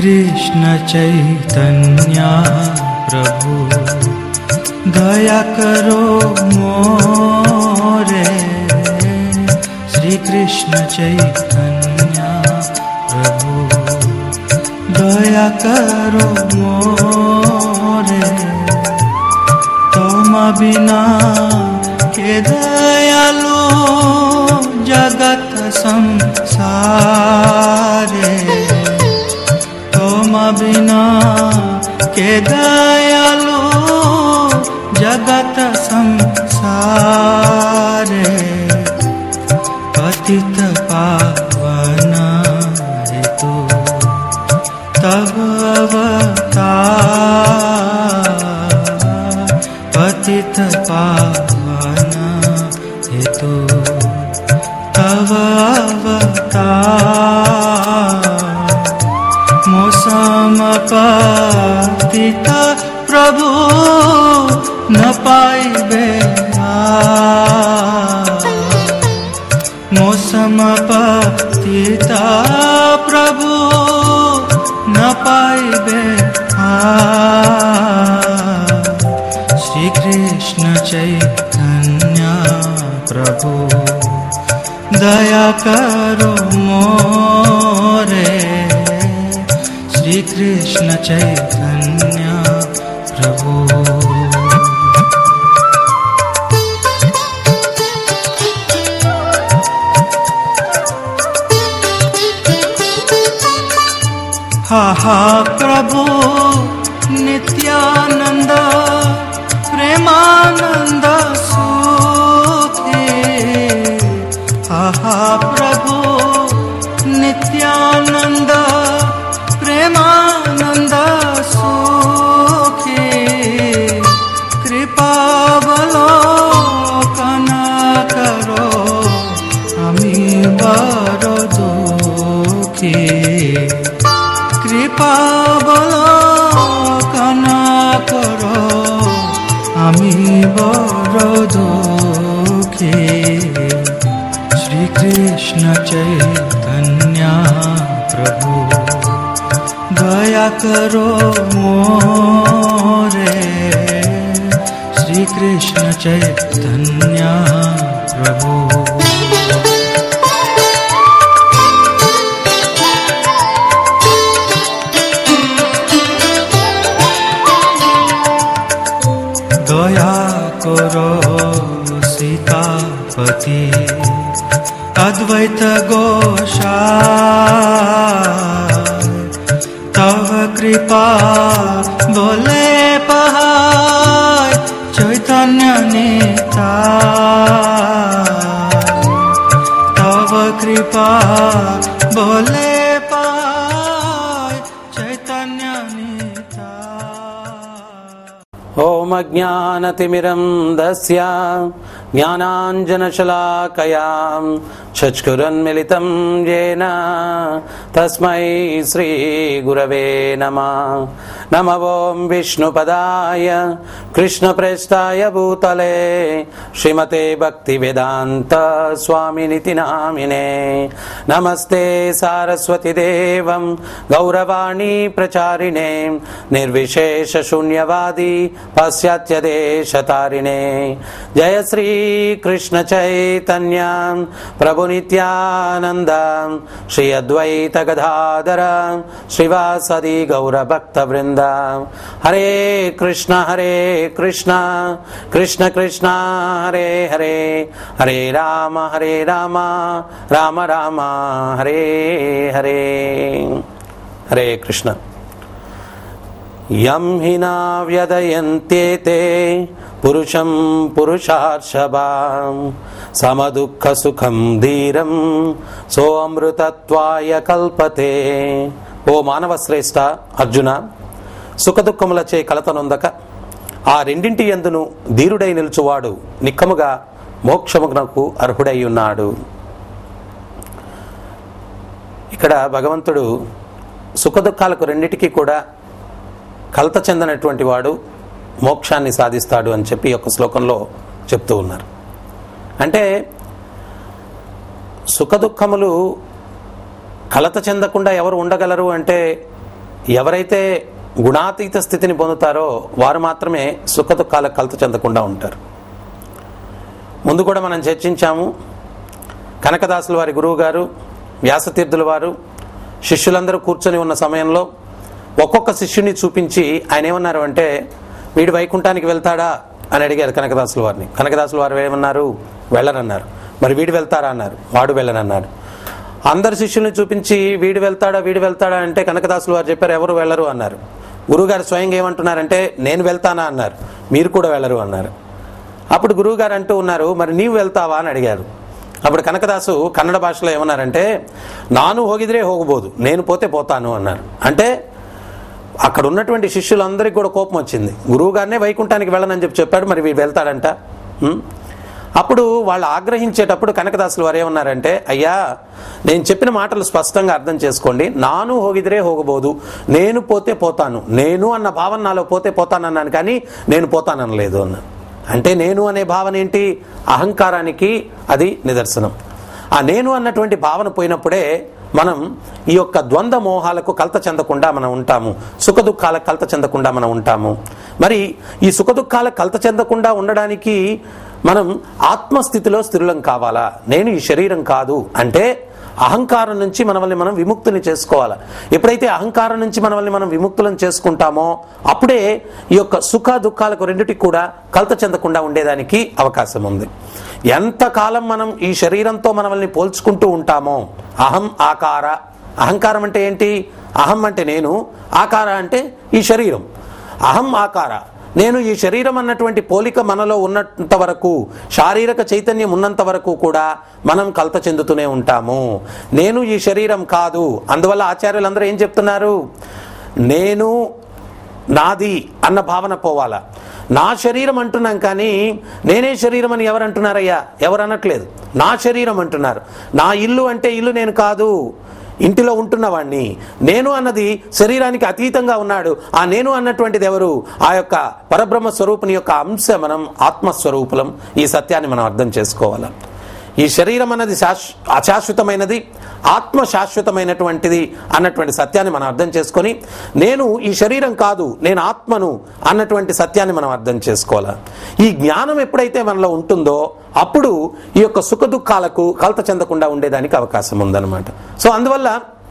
कृष्ण चैतन्य प्रभु दया करो मोरे श्री कृष्ण चैतन्य प्रभु दया करो मोरे तुम बिना के दयालु जगत संसारे तुम बिना के दयालु जगत संसारे पतित पावन हेतु तब अवतार पतित पावन हेतु तब अवतार मौसम पतित प्रभु न पाइबे मौसम पतिता प्रभु न पाइबे श्री कृष्ण चैतन्य प्रभु दया करो मोरे श्री कृष्ण चैतन्य प्रभु हा हा प्रभु नित्यानंद प्रेमानंद सुखे हा हा प्रभु नित्यानंद प्रेमानंद सुखे कृपा बलोकन करो আমি বড় দুঃখী কৃপা বলকন করো আমি বড় দুঃখী শ্রীকৃষ্ণ চৈতন্য প্রভু দয়া করো মোরে শ্রীকৃষ্ণ চৈতন্য প্রভু দয়া করো সীতাপতি অদ্বৈত গোষা তব কৃপা বলে পাহায় চৈতন্য নেতা তব কৃপা বলে পায় চৈতন্য নেতা ॐ अज्ञानतिमिरं दस्य ज्ञानाञ्जनशलाकयां चक्षुरन्मिलितं येन तस्मै श्रीगुरवे नमः नम ॐ विष्णुपदाय कृष्णप्रेष्ठाय भूतले श्रीमते भक्तिवेदान्त स्वामिनिति नामिने नमस्ते सारस्वतिदेवं गौरवाणी प्रचारिणे निर्विशेषशून्यवादी पाश्चात्यदेशतारिणे जय श्रीकृष्ण चैतन्य प्रभु नित्यानन्द श्री अद्वैत गदाधर श्रीवासदि गौरभक्तवृन्द हरे कृष्ण हरे कृष्ण कृष्ण कृष्ण हरे हरे हरे राम हरे राम राम राम हरे हरे हरे कृष्ण यं हि न व्यदयन्त्येते पुरुषं पुरुषार्षभां समदुःखसुखं धीरं सोऽमृतत्वाय కల్పతే ఓ మానవ శ్రేష్ట అర్జున సుఖదుఖములచే కలతనొందక ఆ రెండింటి ఎందును ధీరుడై నిలుచువాడు నిక్కముగా మోక్షమునకు అర్హుడై ఉన్నాడు ఇక్కడ భగవంతుడు సుఖదుఖాలకు రెండిటికీ కూడా కలత చెందనటువంటి వాడు మోక్షాన్ని సాధిస్తాడు అని చెప్పి ఈ యొక్క శ్లోకంలో చెప్తూ ఉన్నారు అంటే సుఖదుఖములు కలత చెందకుండా ఎవరు ఉండగలరు అంటే ఎవరైతే గుణాతీత స్థితిని పొందుతారో వారు మాత్రమే సుఖదుఖాలకు కలత చెందకుండా ఉంటారు ముందు కూడా మనం చర్చించాము కనకదాసుల వారి గురువు గారు వ్యాసతీర్థుల వారు శిష్యులందరూ కూర్చొని ఉన్న సమయంలో ఒక్కొక్క శిష్యుని చూపించి ఆయన ఏమన్నారు అంటే వీడు వైకుంఠానికి వెళ్తాడా అని అడిగారు కనకదాసుల వారిని కనకదాసుల వారు ఏమన్నారు వెళ్ళనన్నారు మరి వీడు వెళ్తారా అన్నారు వాడు వెళ్ళనన్నారు అందరు శిష్యుల్ని చూపించి వీడు వెళ్తాడా వీడు వెళ్తాడా అంటే కనకదాసులు వారు చెప్పారు ఎవరు వెళ్ళరు అన్నారు గురువుగారు స్వయంగా ఏమంటున్నారంటే నేను వెళ్తానా అన్నారు మీరు కూడా వెళ్ళరు అన్నారు అప్పుడు గురువుగారు అంటూ ఉన్నారు మరి నీవు వెళ్తావా అని అడిగారు అప్పుడు కనకదాసు కన్నడ భాషలో ఏమన్నారంటే నాను హోగిదిరే హోగబోదు నేను పోతే పోతాను అన్నారు అంటే అక్కడ ఉన్నటువంటి శిష్యులందరికీ కూడా కోపం వచ్చింది గురువు గారినే వైకుంఠానికి వెళ్ళనని చెప్పి చెప్పాడు మరి వీడు వెళ్తాడంట ఉం? అప్పుడు వాళ్ళు ఆగ్రహించేటప్పుడు కనకదాసులు వారు ఏమన్నారంటే అయ్యా నేను చెప్పిన మాటలు స్పష్టంగా అర్థం చేసుకోండి నాను హోగిదిరే హోగబోదు నేను పోతే పోతాను నేను అన్న భావన నాలో పోతే పోతానన్నాను కానీ నేను పోతాననలేదు అన్నాను అంటే నేను అనే భావన ఏంటి అహంకారానికి అది నిదర్శనం ఆ నేను అన్నటువంటి భావన పోయినప్పుడే మనం ఈ యొక్క ద్వంద్వ మోహాలకు కలత చెందకుండా మనం ఉంటాము సుఖ దుఃఖాలకు కలత చెందకుండా మనం ఉంటాము మరి ఈ సుఖ దుఃఖాలకు కలత చెందకుండా ఉండడానికి మనం ఆత్మస్థితిలో స్థిరులం కావాలా నేను ఈ శరీరం కాదు అంటే అహంకారం నుంచి మనల్ని మనం విముక్తిని చేసుకోవాలి ఎప్పుడైతే అహంకారం నుంచి మనల్ని మనం విముక్తులను చేసుకుంటామో అప్పుడే ఈ యొక్క సుఖ దుఃఖాలకు రెండిటికి కూడా కలత చెందకుండా ఉండేదానికి అవకాశం ఉంది ఎంతకాలం మనం ఈ శరీరంతో మనల్ని పోల్చుకుంటూ ఉంటామో అహం ఆకార అహంకారం అంటే ఏంటి అహం అంటే నేను ఆకార అంటే ఈ శరీరం అహం ఆకార నేను ఈ శరీరం అన్నటువంటి పోలిక మనలో ఉన్నంత వరకు శారీరక చైతన్యం ఉన్నంత వరకు కూడా మనం కలత చెందుతూనే ఉంటాము నేను ఈ శరీరం కాదు అందువల్ల ఆచార్యులందరూ ఏం చెప్తున్నారు నేను నాది అన్న భావన పోవాలా నా శరీరం అంటున్నాం కానీ నేనే శరీరం అని ఎవరు అంటున్నారయ్యా ఎవరు అనట్లేదు నా శరీరం అంటున్నారు నా ఇల్లు అంటే ఇల్లు నేను కాదు ఇంటిలో ఉంటున్నవాణ్ణి నేను అన్నది శరీరానికి అతీతంగా ఉన్నాడు ఆ నేను అన్నటువంటిది ఎవరు ఆ యొక్క పరబ్రహ్మ స్వరూపుని యొక్క అంశ మనం ఆత్మస్వరూపులం ఈ సత్యాన్ని మనం అర్థం చేసుకోవాలి ఈ శరీరం అన్నది శాశ్ అశాశ్వతమైనది ఆత్మ శాశ్వతమైనటువంటిది అన్నటువంటి సత్యాన్ని మనం అర్థం చేసుకొని నేను ఈ శరీరం కాదు నేను ఆత్మను అన్నటువంటి సత్యాన్ని మనం అర్థం చేసుకోవాలి ఈ జ్ఞానం ఎప్పుడైతే మనలో ఉంటుందో అప్పుడు ఈ యొక్క సుఖ దుఃఖాలకు కలత చెందకుండా ఉండేదానికి అవకాశం ఉందన్నమాట సో అందువల్ల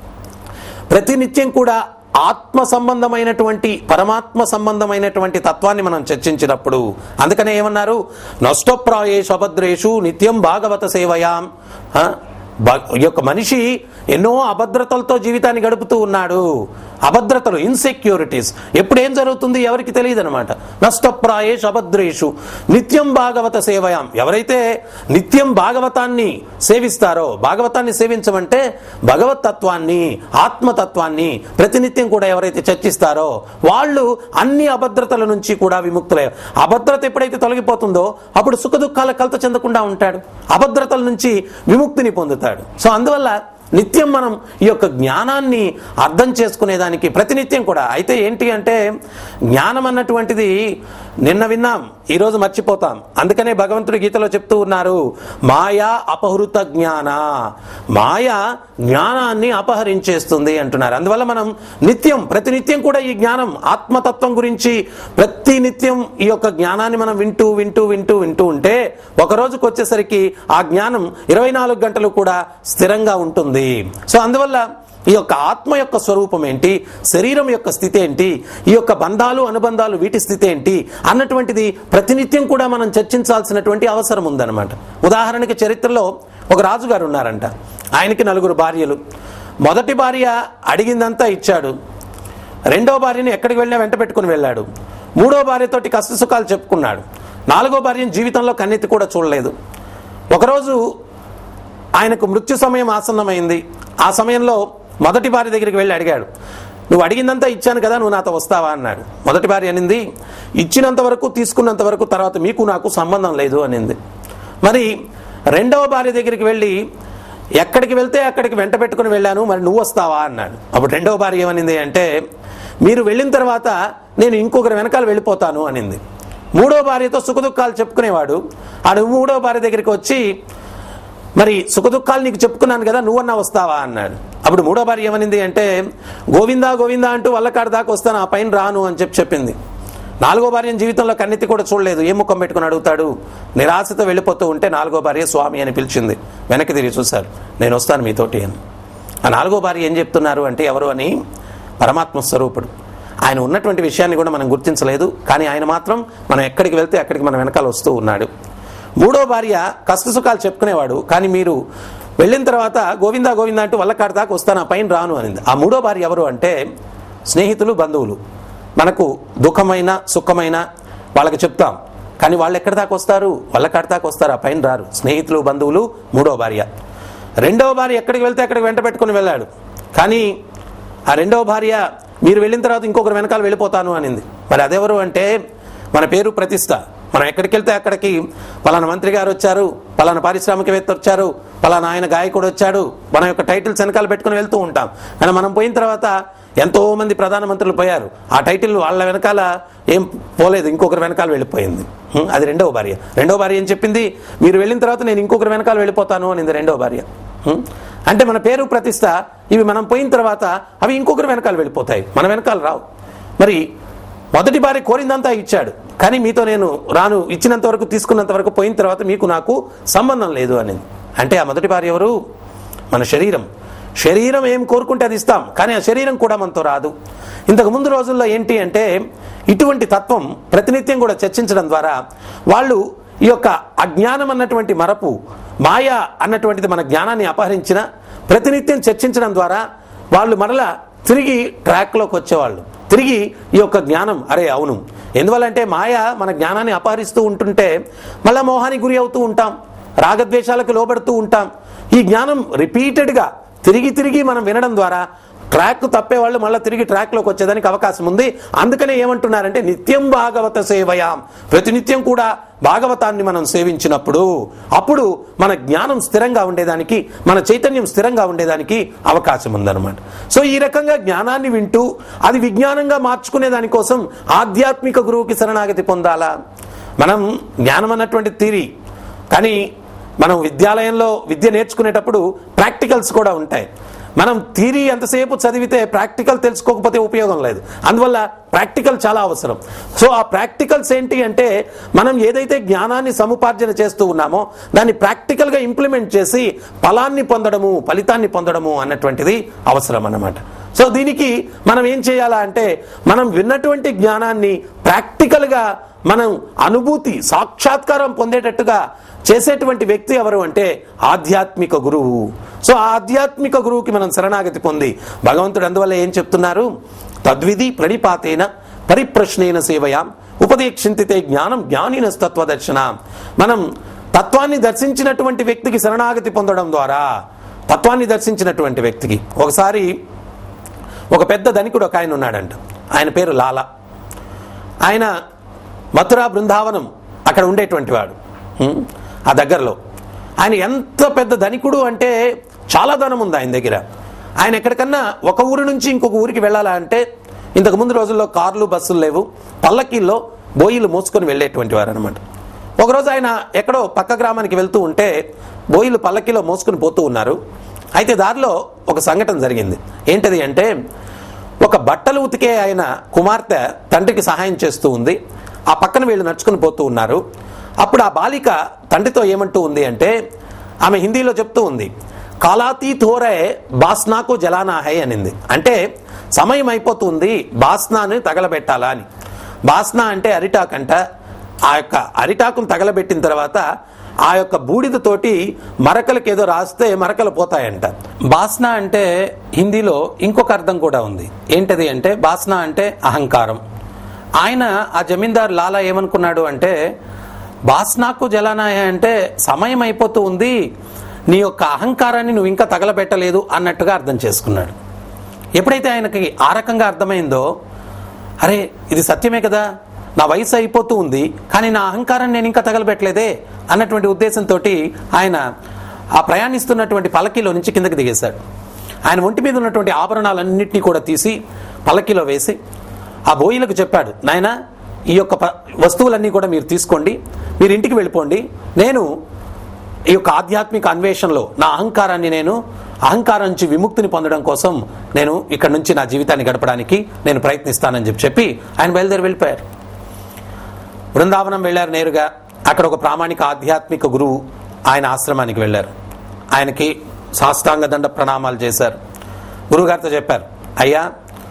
ప్రతినిత్యం కూడా ఆత్మ సంబంధమైనటువంటి పరమాత్మ సంబంధమైనటువంటి తత్వాన్ని మనం చర్చించినప్పుడు అందుకనే ఏమన్నారు నష్టప్రాయేషు అభద్రేషు నిత్యం భాగవత సేవయాం ఆ? భ- ఈ యొక్క మనిషి ఎన్నో అభద్రతలతో జీవితాన్ని గడుపుతూ ఉన్నాడు అభద్రతలు ఇన్సెక్యూరిటీస్ ఎప్పుడు ఏం జరుగుతుంది ఎవరికి తెలియదు అనమాట నష్టప్రాయేషు అభద్రేషు నిత్యం భాగవత సేవయాం ఎవరైతే నిత్యం భాగవతాన్ని సేవిస్తారో భాగవతాన్ని సేవించమంటే భగవత్ తత్వాన్ని ఆత్మతత్వాన్ని ప్రతినిత్యం కూడా ఎవరైతే చర్చిస్తారో వాళ్ళు అన్ని అభద్రతల నుంచి కూడా విముక్తులే అభద్రత ఎప్పుడైతే తొలగిపోతుందో అప్పుడు సుఖ దుఃఖాల కలత చెందకుండా ఉంటాడు అభద్రతల నుంచి విముక్తిని పొందుతాడు సో అందువల్ల నిత్యం మనం ఈ యొక్క జ్ఞానాన్ని అర్థం చేసుకునేదానికి ప్రతినిత్యం కూడా అయితే ఏంటి అంటే జ్ఞానం అన్నటువంటిది నిన్న విన్నాం ఈరోజు మర్చిపోతాం అందుకనే భగవంతుడి గీతలో చెప్తూ ఉన్నారు మాయా అపహృత జ్ఞాన మాయ జ్ఞానాన్ని అపహరించేస్తుంది అంటున్నారు అందువల్ల మనం నిత్యం ప్రతినిత్యం కూడా ఈ జ్ఞానం ఆత్మతత్వం గురించి ప్రతి నిత్యం ఈ యొక్క జ్ఞానాన్ని మనం వింటూ వింటూ వింటూ వింటూ ఉంటే ఒక రోజుకు వచ్చేసరికి ఆ జ్ఞానం ఇరవై నాలుగు గంటలు కూడా స్థిరంగా ఉంటుంది సో అందువల్ల ఈ యొక్క ఆత్మ యొక్క స్వరూపం ఏంటి శరీరం యొక్క స్థితి ఏంటి ఈ యొక్క బంధాలు అనుబంధాలు వీటి స్థితి ఏంటి అన్నటువంటిది ప్రతినిత్యం కూడా మనం చర్చించాల్సినటువంటి అవసరం ఉందన్నమాట ఉదాహరణకి చరిత్రలో ఒక రాజుగారు ఉన్నారంట ఆయనకి నలుగురు భార్యలు మొదటి భార్య అడిగిందంతా ఇచ్చాడు రెండో భార్యని ఎక్కడికి వెళ్ళినా వెంట పెట్టుకుని వెళ్ళాడు మూడో భార్యతోటి కష్ట సుఖాలు చెప్పుకున్నాడు నాలుగో భార్యను జీవితంలో కన్నెత్తి కూడా చూడలేదు ఒకరోజు ఆయనకు మృత్యు సమయం ఆసన్నమైంది ఆ సమయంలో మొదటి భార్య దగ్గరికి వెళ్ళి అడిగాడు నువ్వు అడిగిందంతా ఇచ్చాను కదా నువ్వు నాతో వస్తావా అన్నాడు మొదటి భార్య అనింది ఇచ్చినంత వరకు తీసుకున్నంత వరకు తర్వాత మీకు నాకు సంబంధం లేదు అనింది మరి రెండవ భార్య దగ్గరికి వెళ్ళి ఎక్కడికి వెళ్తే అక్కడికి వెంట పెట్టుకుని వెళ్ళాను మరి నువ్వు వస్తావా అన్నాడు అప్పుడు రెండవ భార్య ఏమనింది అంటే మీరు వెళ్ళిన తర్వాత నేను ఇంకొకరి వెనకాల వెళ్ళిపోతాను అనింది మూడో భార్యతో సుఖదుఖాలు చెప్పుకునేవాడు ఆడు మూడో భార్య దగ్గరికి వచ్చి మరి సుఖదుఖాలు నీకు చెప్పుకున్నాను కదా నువ్వన్నా వస్తావా అన్నాడు అప్పుడు మూడో భార్య ఏమనింది అంటే గోవిందా గోవిందా అంటూ వల్లకాడు దాకా వస్తాను ఆ పైన రాను అని చెప్పి చెప్పింది నాలుగో భార్యను జీవితంలో కన్నెత్తి కూడా చూడలేదు ఏ ముఖం పెట్టుకుని అడుగుతాడు నిరాశతో వెళ్ళిపోతూ ఉంటే నాలుగో భార్య స్వామి అని పిలిచింది వెనక్కి తిరిగి చూశారు నేను వస్తాను మీతోటి అని ఆ నాలుగో భార్య ఏం చెప్తున్నారు అంటే ఎవరు అని పరమాత్మ స్వరూపుడు ఆయన ఉన్నటువంటి విషయాన్ని కూడా మనం గుర్తించలేదు కానీ ఆయన మాత్రం మనం ఎక్కడికి వెళ్తే అక్కడికి మన వెనకాల వస్తూ ఉన్నాడు మూడో భార్య కష్ట సుఖాలు చెప్పుకునేవాడు కానీ మీరు వెళ్ళిన తర్వాత గోవిందా గోవిందా అంటూ వల్లకాడ దాకా వస్తాను ఆ పైన రాను అనింది ఆ మూడో భార్య ఎవరు అంటే స్నేహితులు బంధువులు మనకు దుఃఖమైన సుఖమైన వాళ్ళకి చెప్తాం కానీ వాళ్ళు ఎక్కడి దాకా వస్తారు వల్లకాడ దాకా వస్తారు ఆ పైన రారు స్నేహితులు బంధువులు మూడో భార్య రెండవ భార్య ఎక్కడికి వెళ్తే అక్కడికి వెంట పెట్టుకుని వెళ్ళాడు కానీ ఆ రెండవ భార్య మీరు వెళ్ళిన తర్వాత ఇంకొకరు వెనకాల వెళ్ళిపోతాను అనింది మరి అదెవరు అంటే మన పేరు ప్రతిష్ట మనం ఎక్కడికి వెళ్తే అక్కడికి పలానా మంత్రి గారు వచ్చారు పలానా పారిశ్రామికవేత్త వచ్చారు పలానా ఆయన గాయకుడు వచ్చాడు మన యొక్క టైటిల్స్ వెనకాల పెట్టుకుని వెళ్తూ ఉంటాం కానీ మనం పోయిన తర్వాత ఎంతో మంది ప్రధానమంత్రులు పోయారు ఆ టైటిల్ వాళ్ళ వెనకాల ఏం పోలేదు ఇంకొకరి వెనకాల వెళ్ళిపోయింది హ్మ్, అది రెండవ భార్య రెండవ భార్య ఏం చెప్పింది మీరు వెళ్ళిన తర్వాత నేను ఇంకొకరి వెనకాల వెళ్ళిపోతాను అనింది రెండవ భార్య హ్మ్? అంటే మన పేరు ప్రతిష్ట ఇవి మనం పోయిన తర్వాత అవి ఇంకొకరి వెనకాల వెళ్ళిపోతాయి మన వెనకాల రావు మరి మొదటి భార్య కోరిందంతా ఇచ్చాడు కానీ మీతో నేను రాను ఇచ్చినంత వరకు తీసుకున్నంత వరకు పోయిన తర్వాత మీకు నాకు సంబంధం లేదు అని అంటే ఆ మొదటి భార్య ఎవరు మన శరీరం శరీరం ఏం కోరుకుంటే అది ఇస్తాం కానీ ఆ శరీరం కూడా మనతో రాదు ఇంతకు ముందు రోజుల్లో ఏంటి అంటే ఇటువంటి తత్వం ప్రతినిత్యం కూడా చర్చించడం ద్వారా వాళ్ళు ఈ యొక్క అజ్ఞానం అన్నటువంటి మరపు మాయ అన్నటువంటిది మన జ్ఞానాన్ని అపహరించిన ప్రతినిత్యం చర్చించడం ద్వారా వాళ్ళు మరలా తిరిగి ట్రాక్లోకి వచ్చేవాళ్ళు తిరిగి ఈ యొక్క జ్ఞానం అరే అవును ఎందువల్లంటే మాయ మన జ్ఞానాన్ని అపహరిస్తూ ఉంటుంటే మళ్ళా మోహానికి గురి అవుతూ ఉంటాం రాగద్వేషాలకు లోబడుతూ ఉంటాం ఈ జ్ఞానం రిపీటెడ్గా తిరిగి తిరిగి మనం వినడం ద్వారా ట్రాక్ తప్పేవాళ్ళు మళ్ళీ తిరిగి ట్రాక్లోకి వచ్చేదానికి అవకాశం ఉంది అందుకనే ఏమంటున్నారంటే నిత్యం భాగవత సేవయాం ప్రతినిత్యం కూడా భాగవతాన్ని మనం సేవించినప్పుడు అప్పుడు మన జ్ఞానం స్థిరంగా ఉండేదానికి మన చైతన్యం స్థిరంగా ఉండేదానికి అవకాశం ఉందన్నమాట సో ఈ రకంగా జ్ఞానాన్ని వింటూ అది విజ్ఞానంగా మార్చుకునే దానికోసం ఆధ్యాత్మిక గురువుకి శరణాగతి పొందాలా మనం జ్ఞానం అన్నటువంటి తీరి కానీ మనం విద్యాలయంలో విద్య నేర్చుకునేటప్పుడు ప్రాక్టికల్స్ కూడా ఉంటాయి మనం థీరీ ఎంతసేపు చదివితే ప్రాక్టికల్ తెలుసుకోకపోతే ఉపయోగం లేదు అందువల్ల ప్రాక్టికల్ చాలా అవసరం సో ఆ ప్రాక్టికల్స్ ఏంటి అంటే మనం ఏదైతే జ్ఞానాన్ని సముపార్జన చేస్తూ ఉన్నామో దాన్ని ప్రాక్టికల్గా ఇంప్లిమెంట్ చేసి ఫలాన్ని పొందడము ఫలితాన్ని పొందడము అన్నటువంటిది అవసరం అన్నమాట సో దీనికి మనం ఏం చేయాలా అంటే మనం విన్నటువంటి జ్ఞానాన్ని ప్రాక్టికల్గా మనం అనుభూతి సాక్షాత్కారం పొందేటట్టుగా చేసేటువంటి వ్యక్తి ఎవరు అంటే ఆధ్యాత్మిక గురువు సో ఆ ఆధ్యాత్మిక గురువుకి మనం శరణాగతి పొంది భగవంతుడు అందువల్ల ఏం చెప్తున్నారు తద్విధి ప్రణిపాతేన పరిప్రశ్నేన సేవయాం ఉపదేక్షింతితే జ్ఞానం జ్ఞానినస్తత్వదర్శన మనం తత్వాన్ని దర్శించినటువంటి వ్యక్తికి శరణాగతి పొందడం ద్వారా తత్వాన్ని దర్శించినటువంటి వ్యక్తికి ఒకసారి ఒక పెద్ద ధనికుడు ఒక ఆయన ఉన్నాడంట ఆయన పేరు లాలా ఆయన మథురా బృందావనం అక్కడ ఉండేటువంటి వాడు ఉం? ఆ దగ్గరలో ఆయన ఎంత పెద్ద ధనికుడు అంటే చాలా ధనం ఉంది ఆయన దగ్గర ఆయన ఎక్కడికన్నా ఒక ఊరి నుంచి ఇంకొక ఊరికి వెళ్ళాలా అంటే ఇంతకు ముందు రోజుల్లో కార్లు బస్సులు లేవు పల్లకీల్లో బోయిలు మోసుకొని వెళ్ళేటువంటి వారు అనమాట ఒకరోజు ఆయన ఎక్కడో పక్క గ్రామానికి వెళ్తూ ఉంటే బోయిలు పల్లకీలో మోసుకొని పోతూ ఉన్నారు అయితే దారిలో ఒక సంఘటన జరిగింది ఏంటది అంటే ఒక బట్టలు ఉతికే ఆయన కుమార్తె తండ్రికి సహాయం చేస్తూ ఉంది ఆ పక్కన వీళ్ళు నడుచుకుని పోతూ ఉన్నారు అప్పుడు ఆ బాలిక తండ్రితో ఏమంటూ ఉంది అంటే ఆమె హిందీలో చెప్తూ ఉంది కాలాతీ థోరే బాస్నాకు జలానా హై అనింది అంటే సమయం అయిపోతుంది బాస్నాని తగలబెట్టాలా అని బాస్నా అంటే అరిటాక్ అంట ఆ యొక్క అరిటాకును తగలబెట్టిన తర్వాత ఆ యొక్క బూడిదతోటి మరకలకి ఏదో రాస్తే మరకలు పోతాయంట బాస్నా అంటే హిందీలో ఇంకొక అర్థం కూడా ఉంది ఏంటది అంటే బాస్నా అంటే అహంకారం ఆయన ఆ జమీందార్ లాలా ఏమనుకున్నాడు అంటే బాస్నాకు జలానాయ అంటే సమయం అయిపోతూ ఉంది నీ యొక్క అహంకారాన్ని నువ్వు ఇంకా తగలబెట్టలేదు అన్నట్టుగా అర్థం చేసుకున్నాడు ఎప్పుడైతే ఆయనకి ఆ రకంగా అర్థమైందో అరే ఇది సత్యమే కదా నా వయసు అయిపోతూ ఉంది కానీ నా అహంకారాన్ని నేను ఇంకా తగలబెట్టలేదే అన్నటువంటి ఉద్దేశంతో ఆయన ఆ ప్రయాణిస్తున్నటువంటి పలకీలో నుంచి కిందకి దిగేశాడు ఆయన ఒంటి మీద ఉన్నటువంటి ఆభరణాలన్నింటినీ కూడా తీసి పలకీలో వేసి ఆ బోయిలకు చెప్పాడు నాయన ఈ యొక్క ప- వస్తువులన్నీ కూడా మీరు తీసుకోండి మీరు ఇంటికి వెళ్ళిపోండి నేను ఈ యొక్క ఆధ్యాత్మిక అన్వేషణలో నా అహంకారాన్ని నేను అహంకారం నుంచి విముక్తిని పొందడం కోసం నేను ఇక్కడ నుంచి నా జీవితాన్ని గడపడానికి నేను ప్రయత్నిస్తానని చెప్పి చెప్పి ఆయన బయలుదేరి వెళ్ళిపోయారు బృందావనం వెళ్ళారు నేరుగా అక్కడ ఒక ప్రామాణిక ఆధ్యాత్మిక గురువు ఆయన ఆశ్రమానికి వెళ్ళారు ఆయనకి సాష్టాంగ దండ ప్రణామాలు చేశారు గురువుగారితో చెప్పారు అయ్యా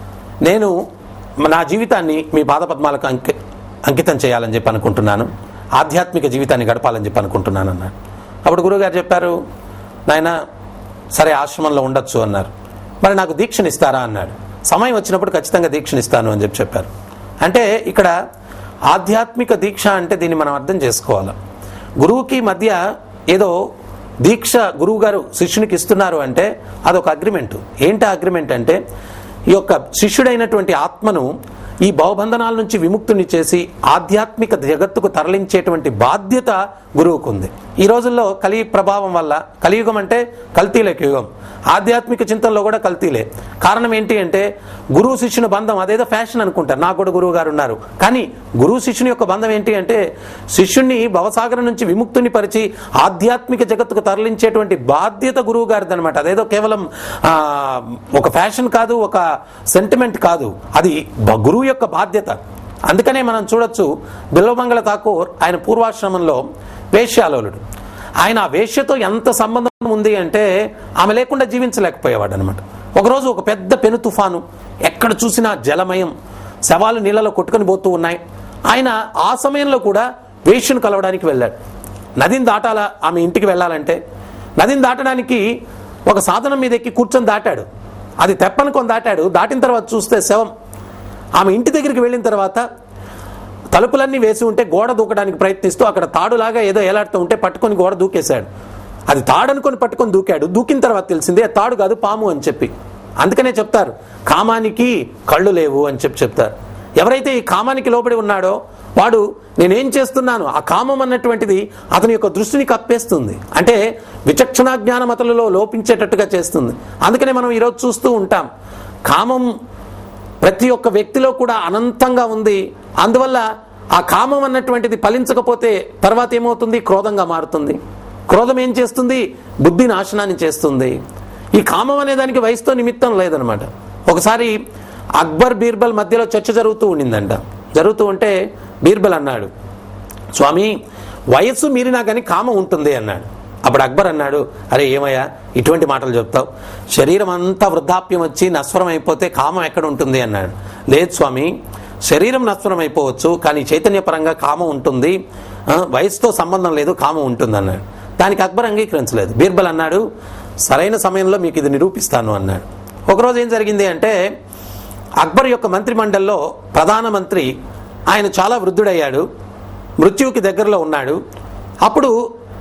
నేను నా జీవితాన్ని మీ పాదపద్మాలకు అంకి అంకితం చేయాలని చెప్పి అనుకుంటున్నాను ఆధ్యాత్మిక జీవితాన్ని గడపాలని చెప్పి అనుకుంటున్నాను అన్నాడు అప్పుడు గురువుగారు చెప్పారు నాయన సరే ఆశ్రమంలో ఉండొచ్చు అన్నారు మరి నాకు దీక్షనిస్తారా అన్నాడు సమయం వచ్చినప్పుడు ఖచ్చితంగా దీక్షనిస్తాను అని చెప్పి చెప్పారు అంటే ఇక్కడ ఆధ్యాత్మిక దీక్ష అంటే దీన్ని మనం అర్థం చేసుకోవాలి గురువుకి మధ్య ఏదో దీక్ష గురువు గారు శిష్యునికి ఇస్తున్నారు అంటే అదొక అగ్రిమెంట్ ఏంటి అగ్రిమెంట్ అంటే ఈ యొక్క శిష్యుడైనటువంటి ఆత్మను ఈ భవబంధనాల నుంచి విముక్తుని చేసి ఆధ్యాత్మిక జగత్తుకు తరలించేటువంటి బాధ్యత గురువుకు ఉంది ఈ రోజుల్లో కలి ప్రభావం వల్ల కలియుగం అంటే కల్తీలేక యుగం ఆధ్యాత్మిక చింతనలో కూడా కల్తీలే కారణం ఏంటి అంటే గురువు శిష్యుని బంధం అదేదో ఫ్యాషన్ అనుకుంటారు నాకు కూడా గురువు గారు ఉన్నారు కానీ గురువు శిష్యుని యొక్క బంధం ఏంటి అంటే శిష్యుణ్ణి భవసాగరం నుంచి విముక్తుని పరిచి ఆధ్యాత్మిక జగత్తుకు తరలించేటువంటి బాధ్యత గురువు గారిది అనమాట అదేదో కేవలం ఆ, ఒక ఫ్యాషన్ కాదు ఒక సెంటిమెంట్ కాదు అది బ- గురువు యొక్క బాధ్యత అందుకనే మనం చూడొచ్చు బిల్వమంగళ ఠాకూర్ ఆయన పూర్వాశ్రమంలో వేశ్యాలోలుడు ఆయన ఆ వేశ్యతో ఎంత సంబంధం ఉంది అంటే ఆమె లేకుండా జీవించలేకపోయేవాడు అనమాట ఒకరోజు ఒక పెద్ద పెను తుఫాను ఎక్కడ చూసినా జలమయం శవాలు నీళ్ళలో కొట్టుకొని పోతూ ఉన్నాయి ఆయన ఆ సమయంలో కూడా వేశ్యను కలవడానికి వెళ్ళాడు నదిని దాటాలా ఆమె ఇంటికి వెళ్ళాలంటే నదిని దాటడానికి ఒక సాధనం మీద ఎక్కి కూర్చొని దాటాడు అది తెప్పనుకొని దాటాడు దాటిన తర్వాత చూస్తే శవం ఆమె ఇంటి దగ్గరికి వెళ్ళిన తర్వాత తలుపులన్నీ వేసి ఉంటే గోడ దూకడానికి ప్రయత్నిస్తూ అక్కడ తాడులాగా ఏదో ఎలాడుతూ ఉంటే పట్టుకొని గోడ దూకేశాడు అది తాడనుకొని పట్టుకొని దూకాడు దూకిన తర్వాత తెలిసిందే తాడు కాదు పాము అని చెప్పి అందుకనే చెప్తారు కామానికి కళ్ళు లేవు అని చెప్పి చెప్తారు ఎవరైతే ఈ కామానికి లోబడి ఉన్నాడో వాడు నేనేం చేస్తున్నాను ఆ కామం అన్నటువంటిది అతని యొక్క దృష్టిని కప్పేస్తుంది అంటే విచక్షణా జ్ఞానం అతనిలో లోపించేటట్టుగా చేస్తుంది అందుకనే మనం ఈరోజు చూస్తూ ఉంటాం కామం ప్రతి ఒక్క వ్యక్తిలో కూడా అనంతంగా ఉంది అందువల్ల ఆ కామం అన్నటువంటిది ఫలించకపోతే తర్వాత ఏమవుతుంది క్రోధంగా మారుతుంది క్రోధం ఏం చేస్తుంది బుద్ధి నాశనాన్ని చేస్తుంది ఈ కామం అనే దానికి వయసుతో నిమిత్తం లేదనమాట ఒకసారి అక్బర్ బీర్బల్ మధ్యలో చర్చ జరుగుతూ ఉండిందంట జరుగుతూ ఉంటే బీర్బల్ అన్నాడు స్వామి వయస్సు మీరినా కానీ కామం ఉంటుంది అన్నాడు అప్పుడు అక్బర్ అన్నాడు అరే ఏమయ్యా ఇటువంటి మాటలు చెప్తావు శరీరం అంతా వృద్ధాప్యం వచ్చి నశ్వరం అయిపోతే కామం ఎక్కడ ఉంటుంది అన్నాడు లేదు స్వామి శరీరం నశ్వరం అయిపోవచ్చు కానీ చైతన్యపరంగా కామం ఉంటుంది ఆ, వయసుతో సంబంధం లేదు కామం ఉంటుంది అన్నాడు దానికి అక్బర్ అంగీకరించలేదు బీర్బల్ అన్నాడు సరైన సమయంలో మీకు ఇది నిరూపిస్తాను అన్నాడు ఒకరోజు ఏం జరిగింది అంటే అక్బర్ యొక్క మంత్రిమండలిలో ప్రధానమంత్రి ఆయన చాలా వృద్ధుడయ్యాడు మృత్యువుకి దగ్గరలో ఉన్నాడు అప్పుడు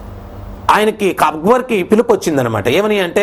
ఆయనకి అక్బర్కి పిలుపు వచ్చిందనమాట ఏమని అంటే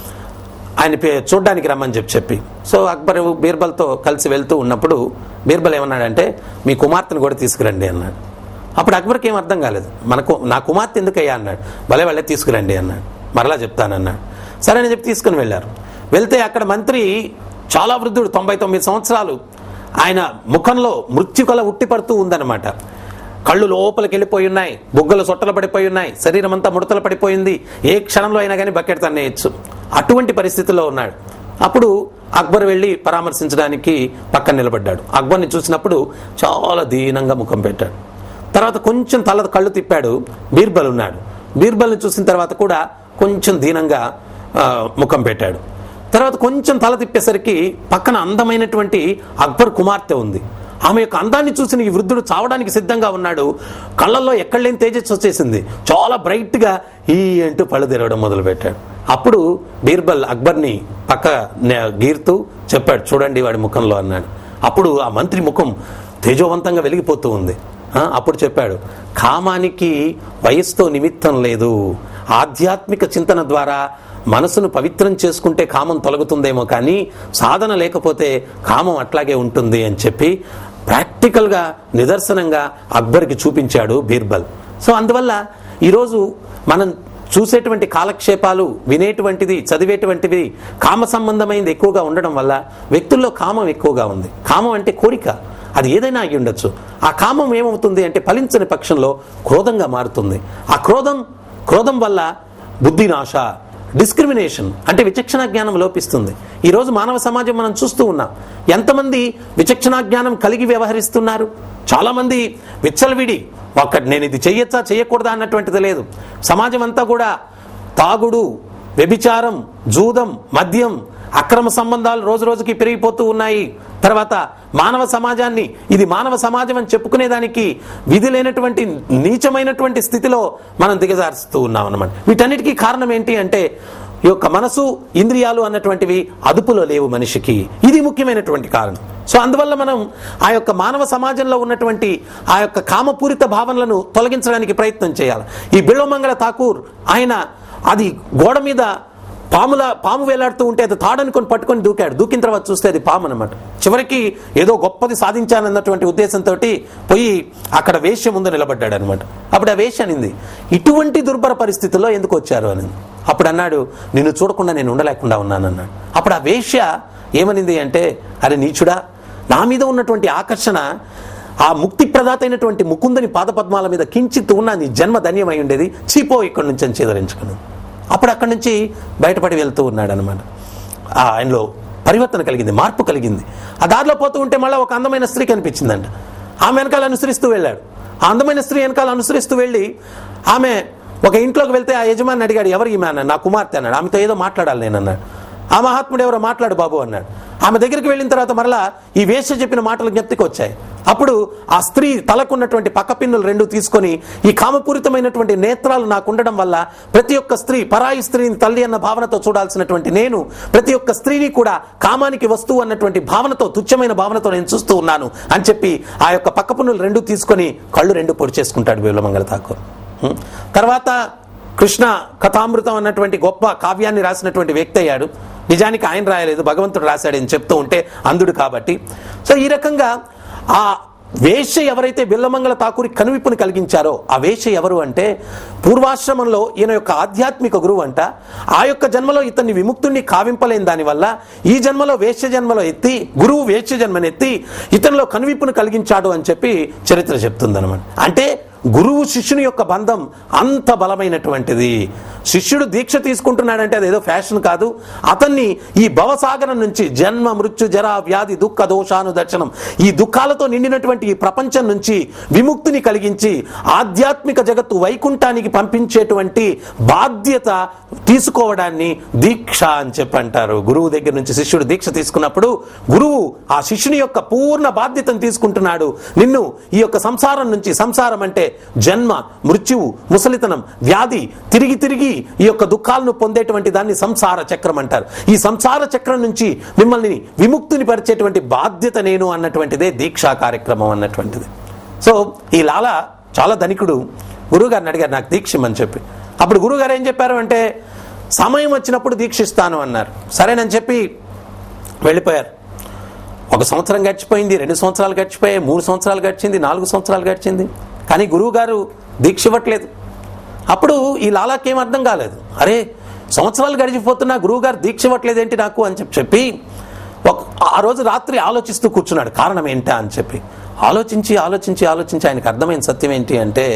ఆయన పే- చూడ్డానికి రమ్మని చెప్పి చెప్పి సో అక్బర్ బీర్బల్తో కలిసి వెళ్తూ ఉన్నప్పుడు బీర్బల్ ఏమన్నాడంటే మీ కుమార్తెను కూడా తీసుకురండి అన్నాడు అప్పుడు అక్బర్కి ఏం అర్థం కాలేదు మనకు నా కుమార్తె ఎందుకయ్యా అన్నాడు భలే వాళ్ళే తీసుకురండి అన్నాడు మరలా చెప్తానన్నాడు సరే అని చెప్పి తీసుకుని వెళ్ళారు వెళ్తే అక్కడ మంత్రి చాలా వృద్ధుడు తొంభై తొమ్మిది సంవత్సరాలు ఆయన ముఖంలో మృత్యుకల ఉట్టిపడుతూ ఉందన్నమాట కళ్ళు లోపలికి వెళ్ళిపోయి ఉన్నాయి బుగ్గలు సొట్టలు పడిపోయి ఉన్నాయి శరీరం అంతా ముడతలు పడిపోయింది ఏ క్షణంలో అయినా కానీ బకెట్ తన్నేయచ్చు అటువంటి పరిస్థితిలో ఉన్నాడు అప్పుడు అక్బర్ వెళ్ళి పరామర్శించడానికి పక్కన నిలబడ్డాడు అక్బర్ని చూసినప్పుడు చాలా దీనంగా ముఖం పెట్టాడు తర్వాత కొంచెం తల కళ్ళు తిప్పాడు బీర్బల్ ఉన్నాడు బీర్బల్ని చూసిన తర్వాత కూడా కొంచెం దీనంగా ఆ, ముఖం పెట్టాడు తర్వాత కొంచెం తల తిప్పేసరికి పక్కన అందమైనటువంటి అక్బర్ కుమార్తె ఉంది ఆమె యొక్క అందాన్ని చూసిన ఈ వృద్ధుడు చావడానికి సిద్ధంగా ఉన్నాడు కళ్ళల్లో ఎక్కడ లేని తేజస్సు వచ్చేసింది చాలా బ్రైట్ గా ఈ అంటూ పళ్ళు తెరవడం మొదలు పెట్టాడు అప్పుడు బీర్బల్ అక్బర్ని పక్క నే- గీరుతూ చెప్పాడు చూడండి వాడి ముఖంలో అన్నాడు అప్పుడు ఆ మంత్రి ముఖం తేజోవంతంగా వెలిగిపోతూ ఉంది ఆ, అప్పుడు చెప్పాడు కామానికి వయస్సుతో నిమిత్తం లేదు ఆధ్యాత్మిక చింతన ద్వారా మనసును పవిత్రం చేసుకుంటే కామం తొలగుతుందేమో కానీ సాధన లేకపోతే కామం అట్లాగే ఉంటుంది అని చెప్పి ప్రాక్టికల్గా నిదర్శనంగా అక్బర్కి చూపించాడు బీర్బల్ సో అందువల్ల ఈరోజు మనం చూసేటువంటి కాలక్షేపాలు వినేటువంటిది చదివేటువంటివి కామ సంబంధమైనది ఎక్కువగా ఉండడం వల్ల వ్యక్తుల్లో కామం ఎక్కువగా ఉంది కామం అంటే కోరిక అది ఏదైనా అయి ఉండొచ్చు ఆ కామం ఏమవుతుంది అంటే ఫలించని పక్షంలో క్రోధంగా మారుతుంది ఆ క్రోధం క్రోధం వల్ల బుద్ధి నాశ డిస్క్రిమినేషన్ అంటే విచక్షణ జ్ఞానం లోపిస్తుంది ఈరోజు మానవ సమాజం మనం చూస్తూ ఉన్నాం ఎంతమంది విచక్షణ జ్ఞానం కలిగి వ్యవహరిస్తున్నారు చాలామంది విచ్చలవిడి ఒక్క నేను ఇది చెయ్యొచ్చా చేయకూడదా అన్నటువంటిది లేదు సమాజం అంతా కూడా తాగుడు వ్యభిచారం జూదం మద్యం అక్రమ సంబంధాలు రోజు రోజుకి పెరిగిపోతూ ఉన్నాయి తర్వాత మానవ సమాజాన్ని ఇది మానవ సమాజం అని చెప్పుకునేదానికి విధి లేనటువంటి నీచమైనటువంటి స్థితిలో మనం దిగజారుస్తూ ఉన్నాం అన్నమాట వీటన్నిటికీ కారణం ఏంటి అంటే ఈ యొక్క మనసు ఇంద్రియాలు అన్నటువంటివి అదుపులో లేవు మనిషికి ఇది ముఖ్యమైనటువంటి కారణం సో అందువల్ల మనం ఆ యొక్క మానవ సమాజంలో ఉన్నటువంటి ఆ యొక్క కామపూరిత భావనలను తొలగించడానికి ప్రయత్నం చేయాలి ఈ బిళ్ళమంగళ ఠాకూర్ ఆయన అది గోడ మీద పాముల పాము వేలాడుతూ ఉంటే అది తాడనుకొని పట్టుకొని దూకాడు దూకిన తర్వాత చూస్తే అది పాము అనమాట చివరికి ఏదో గొప్పది సాధించానన్నటువంటి ఉద్దేశంతో పోయి అక్కడ వేష్య ముందు నిలబడ్డాడు అనమాట అప్పుడు ఆ వేష్య అనింది ఇటువంటి దుర్భర పరిస్థితుల్లో ఎందుకు వచ్చారు అని అప్పుడు అన్నాడు నిన్ను చూడకుండా నేను ఉండలేకుండా ఉన్నాను అన్నాడు అప్పుడు ఆ వేష్య ఏమనింది అంటే అరే నీచుడా నా మీద ఉన్నటువంటి ఆకర్షణ ఆ ముక్తి ప్రదాత అయినటువంటి ముకుందని పాదపద్మాల మీద కించిత్ ఉన్న నీ జన్మ ధన్యమై ఉండేది చీపో ఇక్కడి నుంచి అని చేదరించుకున్నాను అప్పుడు అక్కడి నుంచి బయటపడి వెళ్తూ ఉన్నాడు అనమాట ఆయనలో పరివర్తన కలిగింది మార్పు కలిగింది ఆ దారిలో పోతూ ఉంటే మళ్ళీ ఒక అందమైన స్త్రీ కనిపించిందంట ఆమె వెనకాల అనుసరిస్తూ వెళ్ళాడు ఆ అందమైన స్త్రీ వెనకాల అనుసరిస్తూ వెళ్ళి ఆమె ఒక ఇంట్లోకి వెళ్తే ఆ యజమాని అడిగాడు ఎవరు ఈమె అన్నాడు నా కుమార్తె అన్నాడు ఆమెతో ఏదో మాట్లాడాలి నేను అన్నాడు ఆ మహాత్ముడు ఎవరో మాట్లాడు బాబు అన్నాడు ఆమె దగ్గరికి వెళ్ళిన తర్వాత మరలా ఈ వేష చెప్పిన మాటలు జ్ఞప్తికి వచ్చాయి అప్పుడు ఆ స్త్రీ తలకున్నటువంటి పక్క పిన్నులు రెండు తీసుకొని ఈ కామపూరితమైనటువంటి నేత్రాలు నాకు ఉండడం వల్ల ప్రతి ఒక్క స్త్రీ పరాయి స్త్రీని తల్లి అన్న భావనతో చూడాల్సినటువంటి నేను ప్రతి ఒక్క స్త్రీని కూడా కామానికి వస్తువు అన్నటువంటి భావనతో తుచ్చమైన భావనతో నేను చూస్తూ ఉన్నాను అని చెప్పి ఆ యొక్క పక్క పిన్నులు రెండు తీసుకొని కళ్ళు రెండు పొడి చేసుకుంటాడు వేలుమంగళ ఠాకూర్ హ్మ్. తర్వాత కృష్ణ కథామృతం అన్నటువంటి గొప్ప కావ్యాన్ని రాసినటువంటి వ్యక్తి అయ్యాడు నిజానికి ఆయన రాయలేదు భగవంతుడు రాశాడని చెప్తూ ఉంటే అందుడు కాబట్టి సో ఈ రకంగా ఆ వేశ్య ఎవరైతే బిల్లమంగళ ఠాకూరి కనువిప్పుని కలిగించారో ఆ వేశ్య ఎవరు అంటే పూర్వాశ్రమంలో ఈయన యొక్క ఆధ్యాత్మిక గురువు అంట ఆ యొక్క జన్మలో ఇతన్ని విముక్తుణ్ణి కావింపలేని దానివల్ల ఈ జన్మలో వేశ్య జన్మలో ఎత్తి గురువు వేశ్య జన్మని ఎత్తి ఇతనిలో కనువిప్పును కలిగించాడు అని చెప్పి చరిత్ర చెప్తుందన్నమాట అంటే గురువు శిష్యుని యొక్క బంధం అంత బలమైనటువంటిది శిష్యుడు దీక్ష తీసుకుంటున్నాడంటే అదేదో ఫ్యాషన్ కాదు అతన్ని ఈ భవసాగరం నుంచి జన్మ మృత్యు జర వ్యాధి దుఃఖ దోషాను దర్శనం ఈ దుఃఖాలతో నిండినటువంటి ఈ ప్రపంచం నుంచి విముక్తిని కలిగించి ఆధ్యాత్మిక జగత్తు వైకుంఠానికి పంపించేటువంటి బాధ్యత తీసుకోవడాన్ని దీక్ష అని చెప్పి అంటారు గురువు దగ్గర నుంచి శిష్యుడు దీక్ష తీసుకున్నప్పుడు గురువు ఆ శిష్యుని యొక్క పూర్ణ బాధ్యతను తీసుకుంటున్నాడు నిన్ను ఈ యొక్క సంసారం నుంచి సంసారం అంటే జన్మ మృత్యువు ముసలితనం వ్యాధి తిరిగి తిరిగి ఈ యొక్క దుఃఖాలను పొందేటువంటి దాన్ని సంసార చక్రం అంటారు ఈ సంసార చక్రం నుంచి మిమ్మల్ని విముక్తిని పరిచేటువంటి బాధ్యత నేను అన్నటువంటిదే దీక్షా కార్యక్రమం అన్నటువంటిది సో ఈ లాల చాలా ధనికుడు గురువుగారిని అడిగారు నాకు దీక్ష ఇమ్మని చెప్పి అప్పుడు గురువుగారు ఏం చెప్పారు అంటే సమయం వచ్చినప్పుడు దీక్షిస్తాను అన్నారు సరేనని చెప్పి వెళ్ళిపోయారు ఒక సంవత్సరం గడిచిపోయింది రెండు సంవత్సరాలు గడిచిపోయాయి మూడు సంవత్సరాలు గడిచింది నాలుగు సంవత్సరాలు గడిచింది కానీ గురువు గారు దీక్ష ఇవ్వట్లేదు అప్పుడు ఈ లాలాకి ఏం అర్థం కాలేదు అరే సంవత్సరాలు గడిచిపోతున్నా గురువు గారు దీక్ష ఇవ్వట్లేదేంటి నాకు అని చెప్పి చెప్పి ఒక ఆ రోజు రాత్రి ఆలోచిస్తూ కూర్చున్నాడు కారణం ఏంటా అని చెప్పి ఆలోచించి ఆలోచించి ఆలోచించి ఆయనకు అర్థమైన సత్యం ఏంటి అంటే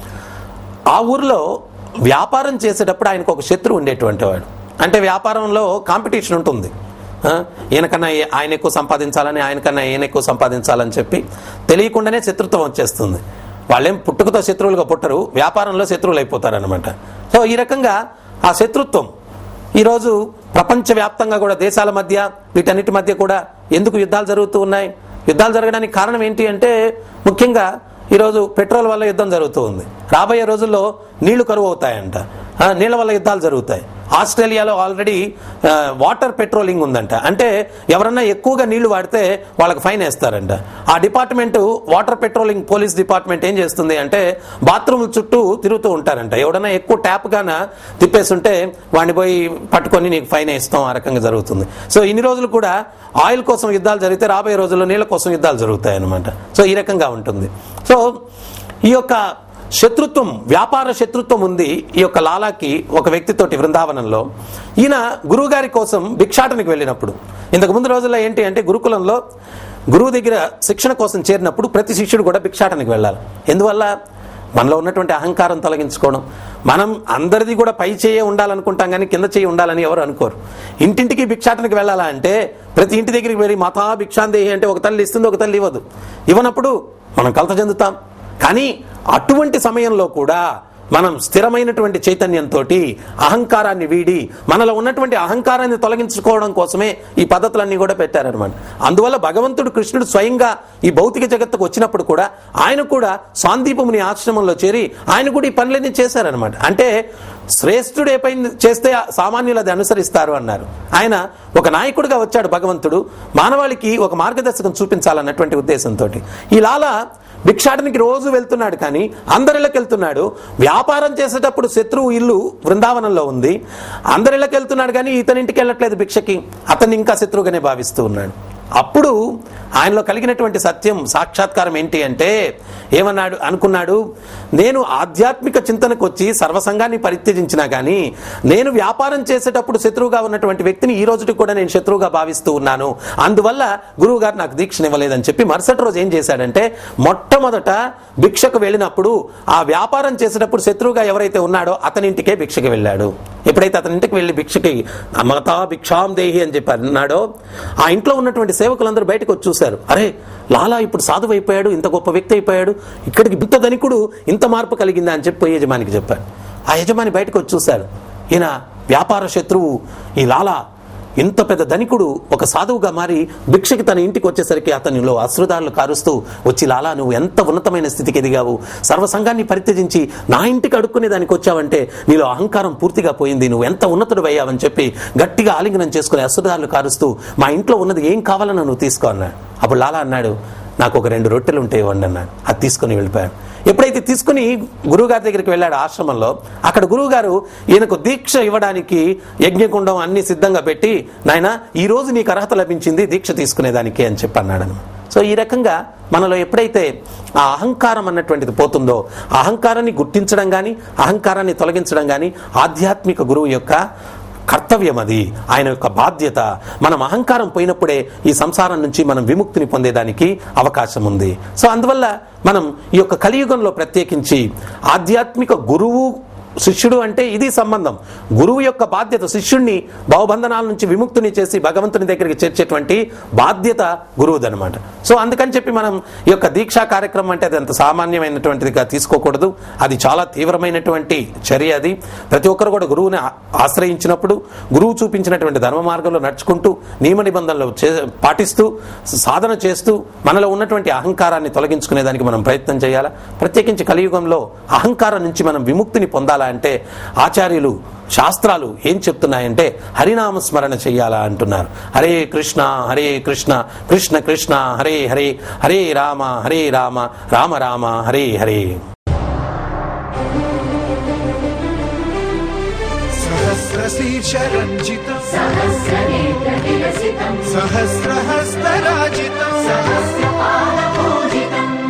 ఆ ఊర్లో వ్యాపారం చేసేటప్పుడు ఆయనకు ఒక శత్రువు ఉండేటువంటి వాడు అంటే వ్యాపారంలో కాంపిటీషన్ ఉంటుంది ఆ, ఈయనకన్నా ఏ- ఆయన ఎక్కువ సంపాదించాలని ఆయనకన్నా ఈయన ఎక్కువ సంపాదించాలని చెప్పి తెలియకుండానే శత్రుత్వం వచ్చేస్తుంది వాళ్ళేం పుట్టుకతో శత్రువులుగా పుట్టరు వ్యాపారంలో శత్రువులు అయిపోతారనమాట సో ఈ రకంగా ఆ శత్రుత్వం ఈరోజు ప్రపంచవ్యాప్తంగా కూడా దేశాల మధ్య వీటన్నిటి మధ్య కూడా ఎందుకు యుద్ధాలు జరుగుతూ ఉన్నాయి యుద్ధాలు జరగడానికి కారణం ఏంటి అంటే ముఖ్యంగా ఈరోజు పెట్రోల్ వల్ల యుద్ధం జరుగుతూ ఉంది రాబోయే రోజుల్లో నీళ్లు కరువు అవుతాయంట ఆ, నీళ్ల వల్ల యుద్ధాలు జరుగుతాయి ఆస్ట్రేలియాలో ఆల్రెడీ ఆ, వాటర్ పెట్రోలింగ్ ఉందంట అంటే ఎవరన్నా ఎక్కువగా నీళ్లు వాడితే వాళ్ళకి ఫైన్ వేస్తారంట ఆ department water patrolling police department ఏం చేస్తుంది అంటే బాత్రూమ్ చుట్టూ తిరుగుతూ ఉంటారంట ఎవడన్నా ఎక్కువ ట్యాప్ గాన తిప్పేస్తుంటే వాడిని పోయి పట్టుకొని నీకు ఫైన్ వేస్తాం ఆ రకంగా జరుగుతుంది సో ఇన్ని రోజులు కూడా ఆయిల్ కోసం యుద్ధాలు జరిగితే రాబోయే రోజుల్లో నీళ్ళ కోసం యుద్ధాలు జరుగుతాయి అనమాట సో ఈ రకంగా ఉంటుంది సో ఈ యొక్క శత్రుత్వం వ్యాపార శత్రుత్వం ఉంది ఈ యొక్క లాలాకి ఒక వ్యక్తితోటి బృందావనంలో ఈయన గురువుగారి కోసం భిక్షాటనకి వెళ్ళినప్పుడు ఇంతకు ముందు రోజుల్లో ఏంటి అంటే గురుకులంలో గురువు దగ్గర శిక్షణ కోసం చేరినప్పుడు ప్రతి శిష్యుడు కూడా భిక్షాటనకి వెళ్ళాలి ఎందువల్ల మనలో ఉన్నటువంటి అహంకారం తొలగించుకోవడం మనం అందరిది కూడా పై చేయ ఉండాలనుకుంటాం కానీ కింద చేయి ఉండాలని ఎవరు అనుకోరు ఇంటింటికి భిక్షాటనకి వెళ్ళాలా అంటే ప్రతి ఇంటి దగ్గరికి వెళ్ళి మాతా భిక్షాందేహి అంటే ఒక తల్లి ఇస్తుంది ఒక తల్లి ఇవ్వదు ఇవ్వనప్పుడు మనం కలత చెందుతాం కానీ అటువంటి సమయంలో కూడా మనం స్థిరమైనటువంటి చైతన్యంతో అహంకారాన్ని వీడి మనలో ఉన్నటువంటి అహంకారాన్ని తొలగించుకోవడం కోసమే ఈ పద్ధతులన్నీ కూడా పెట్టారనమాట అందువల్ల భగవంతుడు కృష్ణుడు స్వయంగా ఈ భౌతిక జగత్తుకు వచ్చినప్పుడు కూడా ఆయన కూడా సాందీపముని ఆశ్రమంలో చేరి ఆయన కూడా ఈ పనులన్నీ చేశారనమాట అంటే శ్రేష్ఠుడు ఏ పని చేస్తే సామాన్యులు అది అనుసరిస్తారు అన్నారు ఆయన ఒక నాయకుడిగా వచ్చాడు భగవంతుడు మానవాళికి ఒక మార్గదర్శకం చూపించాలన్నటువంటి ఉద్దేశంతో ఈ లాల భిక్షాటనికి రోజు వెళ్తున్నాడు కానీ అందరిళ్ళకి వెళ్తున్నాడు వ్యాపారం చేసేటప్పుడు శత్రువు ఇల్లు బృందావనంలో ఉంది అందరిళ్ళకి వెళ్తున్నాడు కానీ ఇతనింటికి వెళ్ళట్లేదు భిక్షకి అతన్ని ఇంకా శత్రువుగానే భావిస్తూ ఉన్నాడు అప్పుడు ఆయనలో కలిగినటువంటి సత్యం సాక్షాత్కారం ఏంటి అంటే ఏమన్నాడు అనుకున్నాడు నేను ఆధ్యాత్మిక చింతనకు వచ్చి సర్వసంగాన్ని పరిత్యజించినా కానీ నేను వ్యాపారం చేసేటప్పుడు శత్రువుగా ఉన్నటువంటి వ్యక్తిని ఈ రోజుకి కూడా నేను శత్రువుగా భావిస్తూ ఉన్నాను అందువల్ల గురువు గారు నాకు దీక్షను ఇవ్వలేదని చెప్పి మరుసటి రోజు ఏం చేశాడంటే మొట్టమొదట భిక్షకు వెళ్ళినప్పుడు ఆ వ్యాపారం చేసేటప్పుడు శత్రువుగా ఎవరైతే ఉన్నాడో అతని ఇంటికే భిక్షకి వెళ్ళాడు ఎప్పుడైతే అతని ఇంటికి వెళ్ళి భిక్షకి మమతా భిక్షాం దేహి అని చెప్పి అన్నాడో ఆ ఇంట్లో ఉన్నటువంటి సేవకులందరూ బయటకు వచ్చి చూశారు అరే లాలా ఇప్పుడు సాధువు అయిపోయాడు ఇంత గొప్ప వ్యక్తి అయిపోయాడు ఇక్కడికి ఇంత ధనికుడు ఇంత మార్పు కలిగిందా అని చెప్పి యజమానికి చెప్పాడు ఆ యజమాని బయటకు వచ్చి చూశాడు ఈయన వ్యాపార శత్రువు ఈ లాలా ఇంత పెద్ద ధనికుడు ఒక సాధువుగా మారి భిక్షకి తన ఇంటికి వచ్చేసరికి అతనిలో అశ్రుదారులు కారుస్తూ వచ్చి లాలా నువ్వు ఎంత ఉన్నతమైన స్థితికి ఎదిగావు సర్వసంగాన్ని పరిత్యజించి నా ఇంటికి అడుక్కునే దానికి వచ్చావంటే నీలో అహంకారం పూర్తిగా పోయింది నువ్వు ఎంత ఉన్నతుడు అయ్యావని చెప్పి గట్టిగా ఆలింగనం చేసుకుని అశ్రుదారులు కారుస్తూ మా ఇంట్లో ఉన్నది ఏం కావాలని నువ్వు తీసుకో అన్నాడు అప్పుడు లాలా అన్నాడు నాకు ఒక రెండు రొట్టెలు ఉంటాయి ఇవ్వండి అన్నాడు అది తీసుకొని వెళ్ళిపోయాడు ఎప్పుడైతే తీసుకుని గురువుగారి దగ్గరికి వెళ్ళాడు ఆశ్రమంలో అక్కడ గురువుగారు ఈయనకు దీక్ష ఇవ్వడానికి యజ్ఞకుండం అన్ని సిద్ధంగా పెట్టి నాయన ఈ రోజు నీకు అర్హత లభించింది దీక్ష తీసుకునేదానికి అని చెప్పి అన్నాడు సో ఈ రకంగా మనలో ఎప్పుడైతే ఆ అహంకారం అన్నటువంటిది పోతుందో ఆ అహంకారాన్ని గుర్తించడం కానీ అహంకారాన్ని తొలగించడం కానీ ఆధ్యాత్మిక గురువు యొక్క కర్తవ్యం అది ఆయన యొక్క బాధ్యత మనం అహంకారం పోయినప్పుడే ఈ సంసారం నుంచి మనం విముక్తిని పొందేదానికి అవకాశం ఉంది సో అందువల్ల మనం ఈ యొక్క కలియుగంలో ప్రత్యేకించి ఆధ్యాత్మిక గురువు శిష్యుడు అంటే ఇది సంబంధం గురువు యొక్క బాధ్యత శిష్యుణ్ణి భావబంధనాల నుంచి విముక్తిని చేసి భగవంతుని దగ్గరికి చేర్చేటువంటి బాధ్యత గురువుదనమాట సో అందుకని చెప్పి మనం ఈ యొక్క దీక్షా కార్యక్రమం అంటే అది అంత సామాన్యమైనటువంటిదిగా తీసుకోకూడదు అది చాలా తీవ్రమైనటువంటి చర్య అది ప్రతి ఒక్కరు కూడా గురువుని ఆ- ఆశ్రయించినప్పుడు గురువు చూపించినటువంటి ధర్మ మార్గంలో నడుచుకుంటూ నియమ నిబంధనలు చే- పాటిస్తూ సాధన చేస్తూ మనలో ఉన్నటువంటి అహంకారాన్ని తొలగించుకునేదానికి మనం ప్రయత్నం చేయాలా ప్రత్యేకించి కలియుగంలో అహంకారం నుంచి మనం విముక్తిని పొందాలా అంటే ఆచార్యులు శాస్త్రాలు ఏం చెప్తున్నాయంటే హరినామ స్మరణ చెయ్యాలా అంటున్నారు హరే కృష్ణ హరే కృష్ణ కృష్ణ కృష్ణ హరే హరే హరే రామ హరే రామ రామ రామ హరే హరే सहस्रशीर्षरञ्जितम् सहस्रनेत्रविलसितम् सहस्रहस्तराजितम् सहस्रपादपूजितम्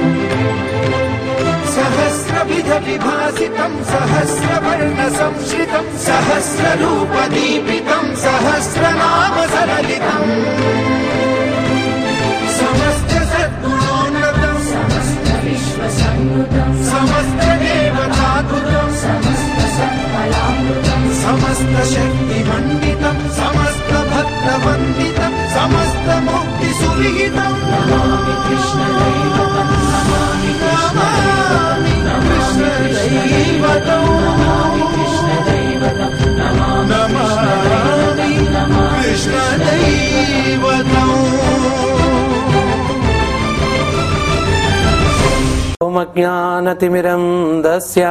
सहस्रविधविभासितम् सहस्रवर्णसंश्रितम् सहस्ररूपदीपितम् सहस्रनाम सरलितम् समस्तसद्गुणोन्नतम् समस्तविश्वसंयुतम् समस्तदेवताकृतम् समस्तसत्फलामृतम् समस्तशक्तिमण्डितम् समस्तभक्तवन्दितम् समस्तमुक्तिसुविहितम् नमामि कृष्णदैवतम् नमामि नमामि कृष्णदैवतम् नमामि कृष्णदैवतम् नमामि नमामि कृष्णदैवतम् ज्ञानतिमिरं दस्य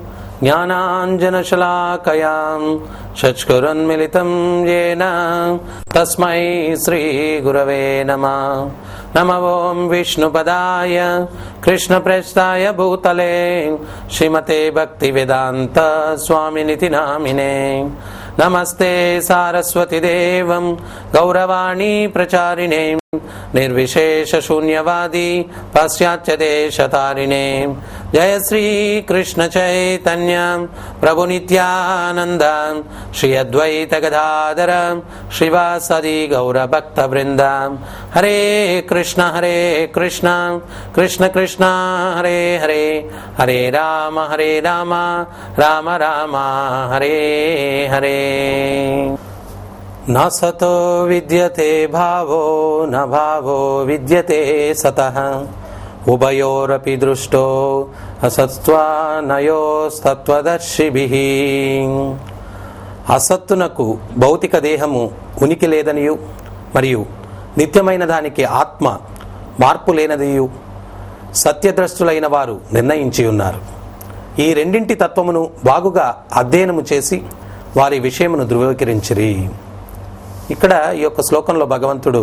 ज्ञानाञ्जनशलाकयां चक्षुरुन्मिलितं येन तस्मै श्रीगुरवे नमः नम ॐ विष्णुपदाय कृष्णप्रेष्ठाय भूतले श्रीमते भक्तिवेदान्त स्वामिनिति नामिने नमस्ते सारस्वतिदेवं गौरवाणी प्रचारिणे निर्विशेषशून्यवादी पाश्चात्यदेशतारिणे జయ శ్రీ కృష్ణ చైతన్య ప్రభు నిత్యానంద శ్రీ అద్వైత గదాధర శ్రీవాసది గౌర భక్త బృంద హరే కృష్ణ హరే కృష్ణ కృష్ణ కృష్ణ హరే హరే హరే రామ హరే రామ రామ రామ హరే హరే न सतो विद्यते भावो न भावो विद्यते सतः उभयोरपि दृष्टो असत्त्वानयोस्तत्त्वदर्शिभिः అసత్తునకు భౌతిక దేహము ఉనికి లేదనియు మరియు నిత్యమైన దానికి ఆత్మ మార్పు లేనదియు సత్యద్రష్టులైన వారు నిర్ణయించి ఉన్నారు ఈ రెండింటి తత్వమును బాగుగా అధ్యయనము చేసి వారి విషయమును ధృవీకరించిరి ఇక్కడ ఈ యొక్క శ్లోకంలో భగవంతుడు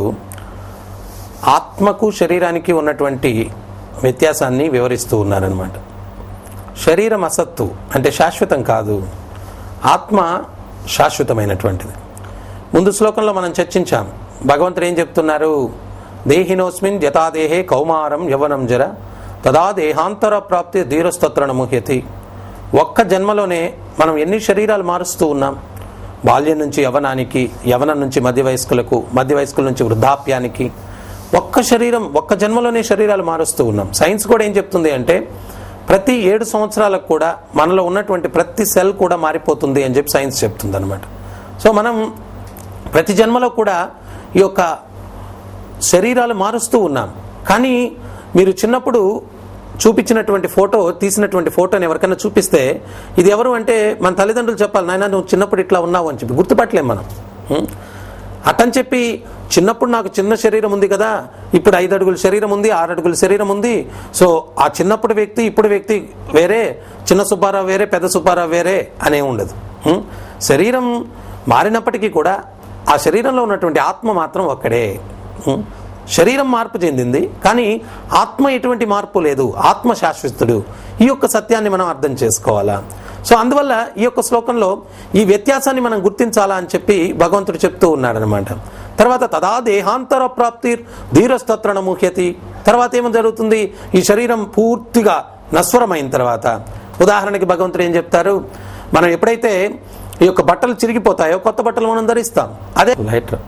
ఆత్మకు శరీరానికి ఉన్నటువంటి వ్యత్యాసాన్ని వివరిస్తూ ఉన్నారనమాట శరీరం అసత్తు అంటే శాశ్వతం కాదు ఆత్మ శాశ్వతమైనటువంటిది ముందు శ్లోకంలో మనం చర్చించాం భగవంతుడు ఏం చెప్తున్నారు దేహినోస్మిన్ యథాదేహే కౌమారం యవనం జర తదా దేహాంతర ప్రాప్తి ధీరస్తత్రణ ముహ్యతి ఒక్క జన్మలోనే మనం ఎన్ని శరీరాలు మారుస్తూ ఉన్నాం బాల్యం నుంచి యవనానికి యవనం నుంచి మధ్య వయస్కులకు మధ్య వయస్కుల నుంచి వృద్ధాప్యానికి ఒక్క శరీరం ఒక్క జన్మలోనే శరీరాలు మారుస్తూ ఉన్నాం సైన్స్ కూడా ఏం చెప్తుంది అంటే ప్రతి ఏడు సంవత్సరాలకు కూడా మనలో ఉన్నటువంటి ప్రతి సెల్ కూడా మారిపోతుంది అని చెప్పి సైన్స్ చెప్తుంది అనమాట సో మనం ప్రతి జన్మలో కూడా ఈ యొక్క శరీరాలు మారుస్తూ ఉన్నాం కానీ మీరు చిన్నప్పుడు చూపించినటువంటి ఫోటో తీసినటువంటి ఫోటోని ఎవరికైనా చూపిస్తే ఇది ఎవరు అంటే మన తల్లిదండ్రులు చెప్పాలి నాయన నువ్వు చిన్నప్పుడు ఇట్లా ఉన్నావు అని చెప్పి గుర్తుపట్టలేం మనం ఉం? అటని చెప్పి చిన్నప్పుడు నాకు చిన్న శరీరం ఉంది కదా ఇప్పుడు ఐదు అడుగుల శరీరం ఉంది ఆరు అడుగుల శరీరం ఉంది సో ఆ చిన్నప్పుడు వ్యక్తి ఇప్పుడు వ్యక్తి వేరే చిన్న సుబ్బారావు వేరే పెద్ద సుబ్బారావు వేరే అనే ఉండదు ఉం? శరీరం మారినప్పటికీ కూడా ఆ శరీరంలో ఉన్నటువంటి ఆత్మ మాత్రం ఒక్కడే ఉం? శరీరం మార్పు చెందింది కానీ ఆత్మ ఎటువంటి మార్పు లేదు ఆత్మ శాశ్వతుడు ఈ యొక్క సత్యాన్ని మనం అర్థం చేసుకోవాలా సో అందువల్ల ఈ యొక్క శ్లోకంలో ఈ వ్యత్యాసాన్ని మనం గుర్తించాలా అని చెప్పి భగవంతుడు చెప్తూ ఉన్నాడు అనమాట తర్వాత తదా దేహాంతర ప్రాప్తి ధీరస్తత్రణ ముహ్యతి తర్వాత ఏమో జరుగుతుంది ఈ శరీరం పూర్తిగా నశ్వరమైన తర్వాత ఉదాహరణకి భగవంతుడు ఏం చెప్తారు మనం ఎప్పుడైతే ఈ యొక్క బట్టలు చిరిగిపోతాయో కొత్త బట్టలు మనం ధరిస్తాం అదే లైటర్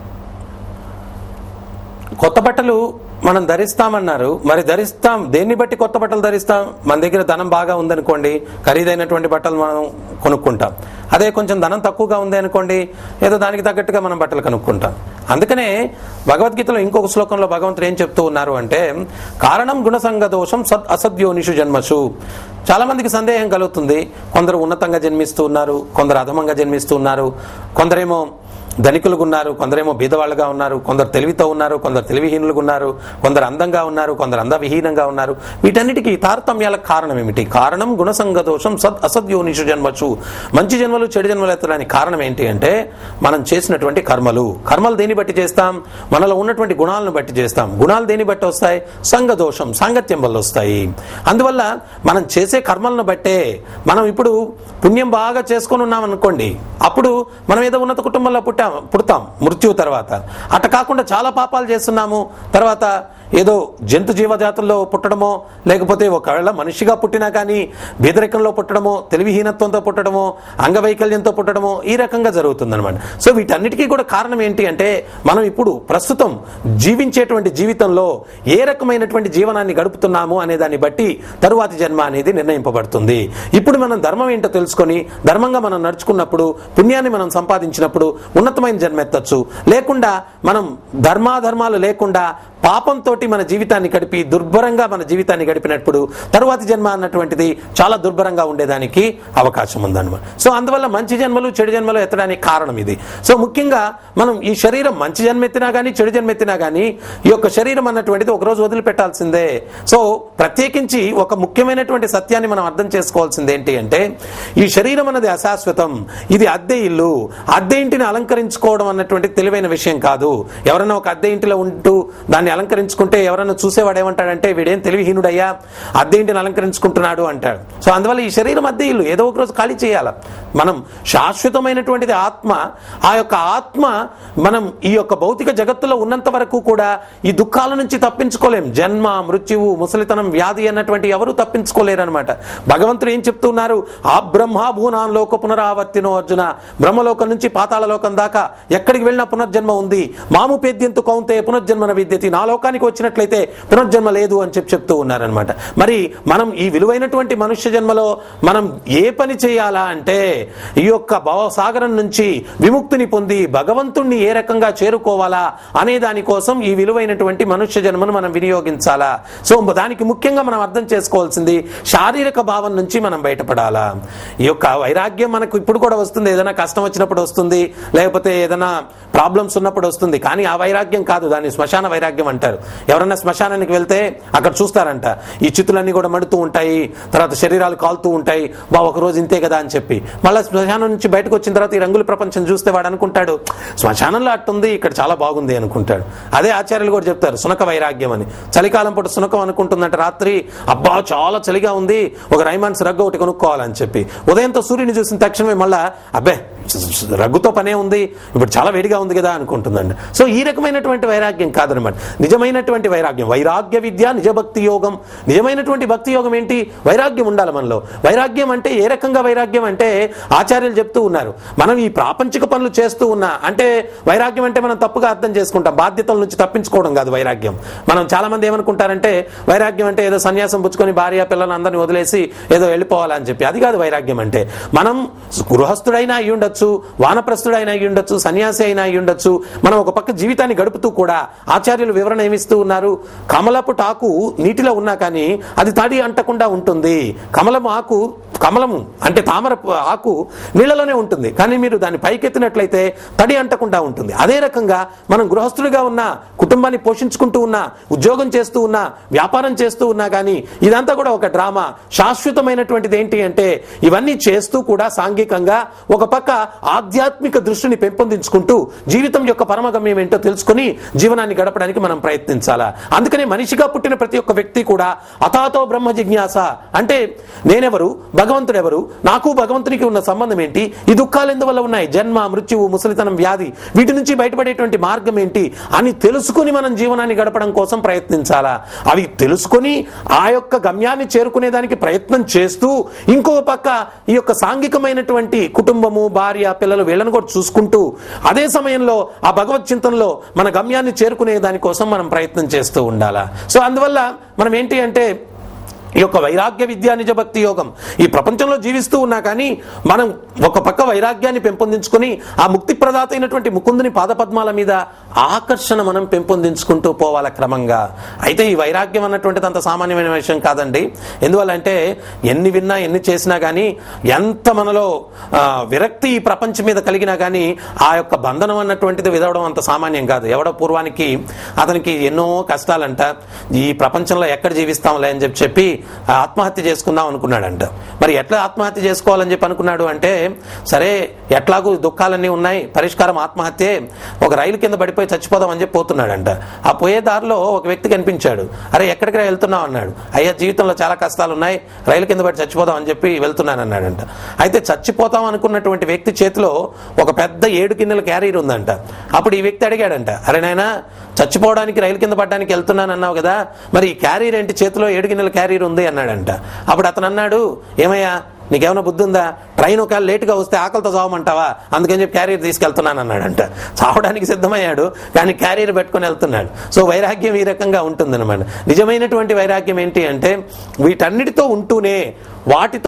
కొత్త బట్టలు మనం ధరిస్తామన్నారు మరి ధరిస్తాం దేన్ని బట్టి కొత్త బట్టలు ధరిస్తాం మన దగ్గర ధనం బాగా ఉందనుకోండి ఖరీదైనటువంటి బట్టలు మనం కొనుక్కుంటాం అదే కొంచెం ధనం తక్కువగా ఉంది అనుకోండి ఏదో దానికి తగ్గట్టుగా మనం బట్టలు కొనుక్కుంటాం అందుకనే భగవద్గీతలో ఇంకొక శ్లోకంలో భగవంతుడు ఏం చెప్తూ ఉన్నారు అంటే కారణం గుణసంగ దోషం సద్ అసద్యోనిషు జన్మసు చాలా మందికి సందేహం కలుగుతుంది కొందరు ఉన్నతంగా జన్మిస్తూ ఉన్నారు కొందరు అధమంగా జన్మిస్తూ ఉన్నారు కొందరేమో ధనికులుగా ఉన్నారు కొందరేమో బీదవాళ్ళుగా ఉన్నారు కొందరు తెలివితో ఉన్నారు కొందరు తెలివిహీనులుగా ఉన్నారు కొందరు అందంగా ఉన్నారు కొందరు అందవిహీనంగా ఉన్నారు వీటన్నిటికీ తారతమ్యాలకు కారణం ఏమిటి కారణం గుణసంగ దోషం సద్ అసద్యోనిషు జన్మచు మంచి జన్మలు చెడు జన్మలు ఎత్తడానికి కారణం ఏంటి అంటే మనం చేసినటువంటి కర్మలు కర్మలు దేని బట్టి చేస్తాం మనలో ఉన్నటువంటి గుణాలను బట్టి చేస్తాం గుణాలు దేని బట్టి వస్తాయి సంఘ దోషం సాంగత్యం వల్ల వస్తాయి అందువల్ల మనం చేసే కర్మలను బట్టే మనం ఇప్పుడు పుణ్యం బాగా చేసుకొని ఉన్నాం అనుకోండి అప్పుడు మనం ఏదో ఉన్నత కుటుంబంలో పుట్టాం పుడతాం మృత్యు తర్వాత అట్ట కాకుండా చాలా పాపాలు చేస్తున్నాము తర్వాత ఏదో జంతు జీవజాతుల్లో పుట్టడమో లేకపోతే ఒకవేళ మనిషిగా పుట్టినా కానీ బీదరికంలో పుట్టడమో తెలివిహీనత్వంతో పుట్టడమో అంగవైకల్యంతో పుట్టడమో ఈ రకంగా జరుగుతుందన్నమాట సో వీటన్నిటికీ కూడా కారణం ఏంటి అంటే మనం ఇప్పుడు ప్రస్తుతం జీవించేటువంటి జీవితంలో ఏ రకమైనటువంటి జీవనాన్ని గడుపుతున్నాము అనే దాన్ని బట్టి తరువాతి జన్మ అనేది నిర్ణయింపబడుతుంది ఇప్పుడు మనం ధర్మం ఏంటో తెలుసుకొని ధర్మంగా మనం నడుచుకున్నప్పుడు పుణ్యాన్ని మనం సంపాదించినప్పుడు ఉన్నతమైన జన్మ ఎత్తచ్చు లేకుండా మనం ధర్మాధర్మాలు లేకుండా పాపంతో మన జీవితాన్ని గడిపి దుర్భరంగా మన జీవితాన్ని గడిపినప్పుడు తరువాతి జన్మ అన్నటువంటిది చాలా దుర్భరంగా ఉండేదానికి అవకాశం ఉందన్నమాట సో అందువల్ల మంచి జన్మలు చెడు జన్మలు ఎత్తడానికి కారణం ఇది సో ముఖ్యంగా మనం ఈ శరీరం మంచి జన్మ ఎత్తినా కానీ చెడు జన్మ ఎత్తినా కానీ ఈ యొక్క శరీరం అన్నటువంటిది ఒకరోజు వదిలిపెట్టాల్సిందే సో ప్రత్యేకించి ఒక ముఖ్యమైనటువంటి సత్యాన్ని మనం అర్థం చేసుకోవాల్సింది ఏంటి అంటే ఈ శరీరం అన్నది అశాశ్వతం ఇది అద్దె ఇల్లు అద్దె ఇంటిని అలంకరించుకోవడం అన్నటువంటి తెలివైన విషయం కాదు ఎవరైనా ఒక అద్దె ఇంటిలో ఉంటూ దాన్ని అలంకరించుకుంటూ అలంకరించుకుంటే ఎవరైనా చూసేవాడు ఏమంటాడంటే వీడేం తెలివిహీనుడయ్యా అద్దెంటిని అలంకరించుకుంటున్నాడు అంటాడు సో అందువల్ల ఈ శరీరం అద్దె ఇల్లు ఏదో ఒక రోజు ఖాళీ చేయాలి మనం శాశ్వతమైనటువంటిది ఆత్మ ఆ యొక్క ఆత్మ మనం ఈ యొక్క భౌతిక జగత్తులో ఉన్నంత వరకు కూడా ఈ దుఃఖాల నుంచి తప్పించుకోలేం జన్మ మృత్యువు ముసలితనం వ్యాధి అన్నటువంటి ఎవరు తప్పించుకోలేరు అనమాట భగవంతుడు ఏం చెప్తున్నారు ఆ బ్రహ్మ భూనాన్ లోక పునరావర్తినో అర్జున బ్రహ్మలోకం నుంచి పాతాళ లోకం దాకా ఎక్కడికి వెళ్ళినా పునర్జన్మ ఉంది మాము పేద్యంతు కౌంతే పునర్జన్మన విద్యతి నా లోకానికి వచ్చినట్లయితే పునర్జన్మ లేదు అని చెప్పి చెప్తూ ఉన్నారనమాట మరి మనం ఈ విలువైనటువంటి మనుష్య జన్మలో మనం ఏ పని చేయాలా అంటే ఈ యొక్క భవసాగరం నుంచి విముక్తిని పొంది భగవంతుణ్ణి ఏ రకంగా చేరుకోవాలా అనే దానికోసం ఈ విలువైనటువంటి మనుష్య జన్మను మనం వినియోగించాలా సో దానికి ముఖ్యంగా మనం అర్థం చేసుకోవాల్సింది శారీరక భావం నుంచి మనం బయటపడాలా ఈ యొక్క వైరాగ్యం మనకు ఇప్పుడు కూడా వస్తుంది ఏదైనా కష్టం వచ్చినప్పుడు వస్తుంది లేకపోతే ఏదైనా ప్రాబ్లమ్స్ ఉన్నప్పుడు వస్తుంది కానీ ఆ వైరాగ్యం కాదు దాన్ని శ్మశాన వైరాగ్యం అంటారు ఎవరన్నా శ్మశానానికి వెళ్తే అక్కడ చూస్తారంట ఈ చిత్తులన్నీ కూడా మడుతూ ఉంటాయి తర్వాత శరీరాలు కాలుతూ ఉంటాయి బా ఒక రోజు ఇంతే కదా అని చెప్పి మళ్ళీ శ్మశానం నుంచి బయటకు వచ్చిన తర్వాత ఈ రంగుల ప్రపంచం చూస్తే వాడు అనుకుంటాడు శ్మశానంలో అట్టుంది ఇక్కడ చాలా బాగుంది అనుకుంటాడు అదే ఆచార్యులు కూడా చెప్తారు సునక వైరాగ్యం అని చలికాలం పూట సునకం అనుకుంటుందంట రాత్రి అబ్బా చాలా చలిగా ఉంది ఒక రైమాన్స్ రగ్గు ఒకటి కొనుక్కోవాలని చెప్పి ఉదయంతో సూర్యుని చూసిన తక్షణమే మళ్ళా అబ్బే రగ్గుతో పనే ఉంది ఇప్పుడు చాలా వేడిగా ఉంది కదా అనుకుంటుందండి సో ఈ రకమైనటువంటి వైరాగ్యం కాదనమాట నిజమైనటువంటి వైరాగ్యం వైరాగ్య విద్య నిజ భక్తి యోగం నిజమైనటువంటి భక్తి యోగం ఏంటి వైరాగ్యం ఉండాలి మనలో వైరాగ్యం అంటే ఏ రకంగా వైరాగ్యం అంటే ఆచార్యులు చెప్తూ ఉన్నారు మనం ఈ ప్రాపంచిక పనులు చేస్తూ ఉన్నా అంటే వైరాగ్యం అంటే మనం తప్పుగా అర్థం చేసుకుంటాం బాధ్యతల నుంచి తప్పించుకోవడం కాదు వైరాగ్యం మనం చాలా మంది ఏమనుకుంటారంటే వైరాగ్యం అంటే ఏదో సన్యాసం పుచ్చుకొని భార్య పిల్లలు అందరిని వదిలేసి ఏదో వెళ్ళిపోవాలని చెప్పి అది కాదు వైరాగ్యం అంటే మనం గృహస్థుడైనా అయి ఉండొచ్చు వానప్రస్థుడైనా అయి ఉండొచ్చు సన్యాసి అయినా అయి ఉండొచ్చు మనం ఒక పక్క జీవితాన్ని గడుపుతూ కూడా ఆచార్యులు వివరణ ఏమిస్తూ ఉన్నారు కమలపు టాకు నీటిలో ఉన్నా కానీ అది తడి అంటకుండా ఉంటుంది కమలము ఆకు కమలము అంటే తామర ఆకు నీళ్ళలోనే ఉంటుంది కానీ మీరు దాన్ని పైకెత్తినట్లయితే తడి అంటకుండా ఉంటుంది అదే రకంగా మనం గృహస్థుడిగా ఉన్న కుటుంబాన్ని పోషించుకుంటూ ఉన్నా ఉద్యోగం చేస్తూ ఉన్నా వ్యాపారం చేస్తూ ఉన్నా కానీ ఇదంతా కూడా ఒక డ్రామా శాశ్వతమైనటువంటిది ఏంటి అంటే ఇవన్నీ చేస్తూ కూడా సాంఘికంగా ఒక పక్క ఆధ్యాత్మిక దృష్టిని పెంపొందించుకుంటూ జీవితం యొక్క పరమగమ్యం ఏంటో తెలుసుకుని జీవనాన్ని గడపడానికి మనం ప్రయత్నించాలా అందుకనే మనిషిగా పుట్టిన ప్రతి ఒక్క వ్యక్తి కూడా అతాతో బ్రహ్మ జిజ్ఞాస అంటే నేనెవరు భగవంతుడు ఎవరు నాకు భగవంతునికి ఉన్న సంబంధం ఏంటి ఈ దుఃఖాలు ఎందువల్ల ఉన్నాయి జన్మ మృత్యువు ముసలితనం వ్యాధి వీటి నుంచి బయటపడేటువంటి మార్గం ఏంటి అని తెలుసుకుని మనం జీవనాన్ని గడపడం కోసం ప్రయత్నించాలా అవి తెలుసుకుని ఆ యొక్క గమ్యాన్ని చేరుకునే దానికి ప్రయత్నం చేస్తూ ఇంకో పక్క ఈ యొక్క సాంఘికమైనటువంటి కుటుంబము భార్య పిల్లలు వీళ్ళని కూడా చూసుకుంటూ అదే సమయంలో ఆ భగవత్ చింతనలో మన గమ్యాన్ని చేరుకునే దానికోసం మనం ప్రయత్నం చేస్తూ ఉండాలా సో అందువల్ల మనం ఏంటి అంటే ఈ యొక్క వైరాగ్య విద్యా నిజ భక్తి యోగం ఈ ప్రపంచంలో జీవిస్తూ ఉన్నా కానీ మనం ఒక పక్క వైరాగ్యాన్ని పెంపొందించుకొని ఆ ముక్తి ప్రదాత అయినటువంటి ముకుందుని పాదపద్మాల మీద ఆకర్షణ మనం పెంపొందించుకుంటూ పోవాల క్రమంగా అయితే ఈ వైరాగ్యం అన్నటువంటిది అంత సామాన్యమైన విషయం కాదండి ఎందువల్లంటే ఎన్ని విన్నా ఎన్ని చేసినా కానీ ఎంత మనలో ఆ, విరక్తి ఈ ప్రపంచం మీద కలిగినా కానీ ఆ యొక్క బంధనం అన్నటువంటిది విదవడం అంత సామాన్యం కాదు ఎవడో పూర్వానికి అతనికి ఎన్నో కష్టాలంట ఈ ప్రపంచంలో ఎక్కడ జీవిస్తాంలే అని చెప్పి చెప్పి ఆ ఆత్మహత్య చేసుకుందాం అనుకున్నాడంట మరి ఎట్లా ఆత్మహత్య చేసుకోవాలని చెప్పి అనుకున్నాడు అంటే సరే ఎట్లాగూ దుఃఖాలన్నీ ఉన్నాయి పరిష్కారం ఆత్మహత్యే ఒక రైలు కింద పడిపోయి చచ్చిపోదాం అని చెప్పి పోతున్నాడంట ఆ పోయే దారిలో ఒక వ్యక్తి కనిపించాడు అరే ఎక్కడికి వెళ్తున్నావు అన్నాడు అయ్యా జీవితంలో చాలా కష్టాలు ఉన్నాయి రైలు కింద పడి చచ్చిపోదాం అని చెప్పి వెళ్తున్నాను అన్నాడంట అయితే చచ్చిపోతాం అనుకున్నటువంటి వ్యక్తి చేతిలో ఒక పెద్ద ఏడు కిందల క్యారీర్ ఉందంట అప్పుడు ఈ వ్యక్తి అడిగాడంట అరే నాయనా చచ్చిపోవడానికి రైలు కింద పడడానికి వెళ్తున్నాను అన్నావు కదా మరి ఈ క్యారీర్ ఏంటి చేతిలో ఏడు గిన్నెల క్యారీర్ ఉంది అన్నాడంట అప్పుడు అతను అన్నాడు ఏమయ్యా నీకేమైనా బుద్ధి ఉందా ట్రైన్ ఒకవేళ లేటుగా వస్తే ఆకలితో చావమంటావా అందుకని చెప్పి క్యారియర్ తీసుకెళ్తున్నాను అన్నాడంట చావడానికి సిద్ధమయ్యాడు కానీ క్యారియర్ పెట్టుకొని వెళ్తున్నాడు సో వైరాగ్యం ఈ రకంగా ఉంటుందన్నమాట నిజమైనటువంటి వైరాగ్యం ఏంటి అంటే వీటన్నిటితో ఉంటూనే వాటితో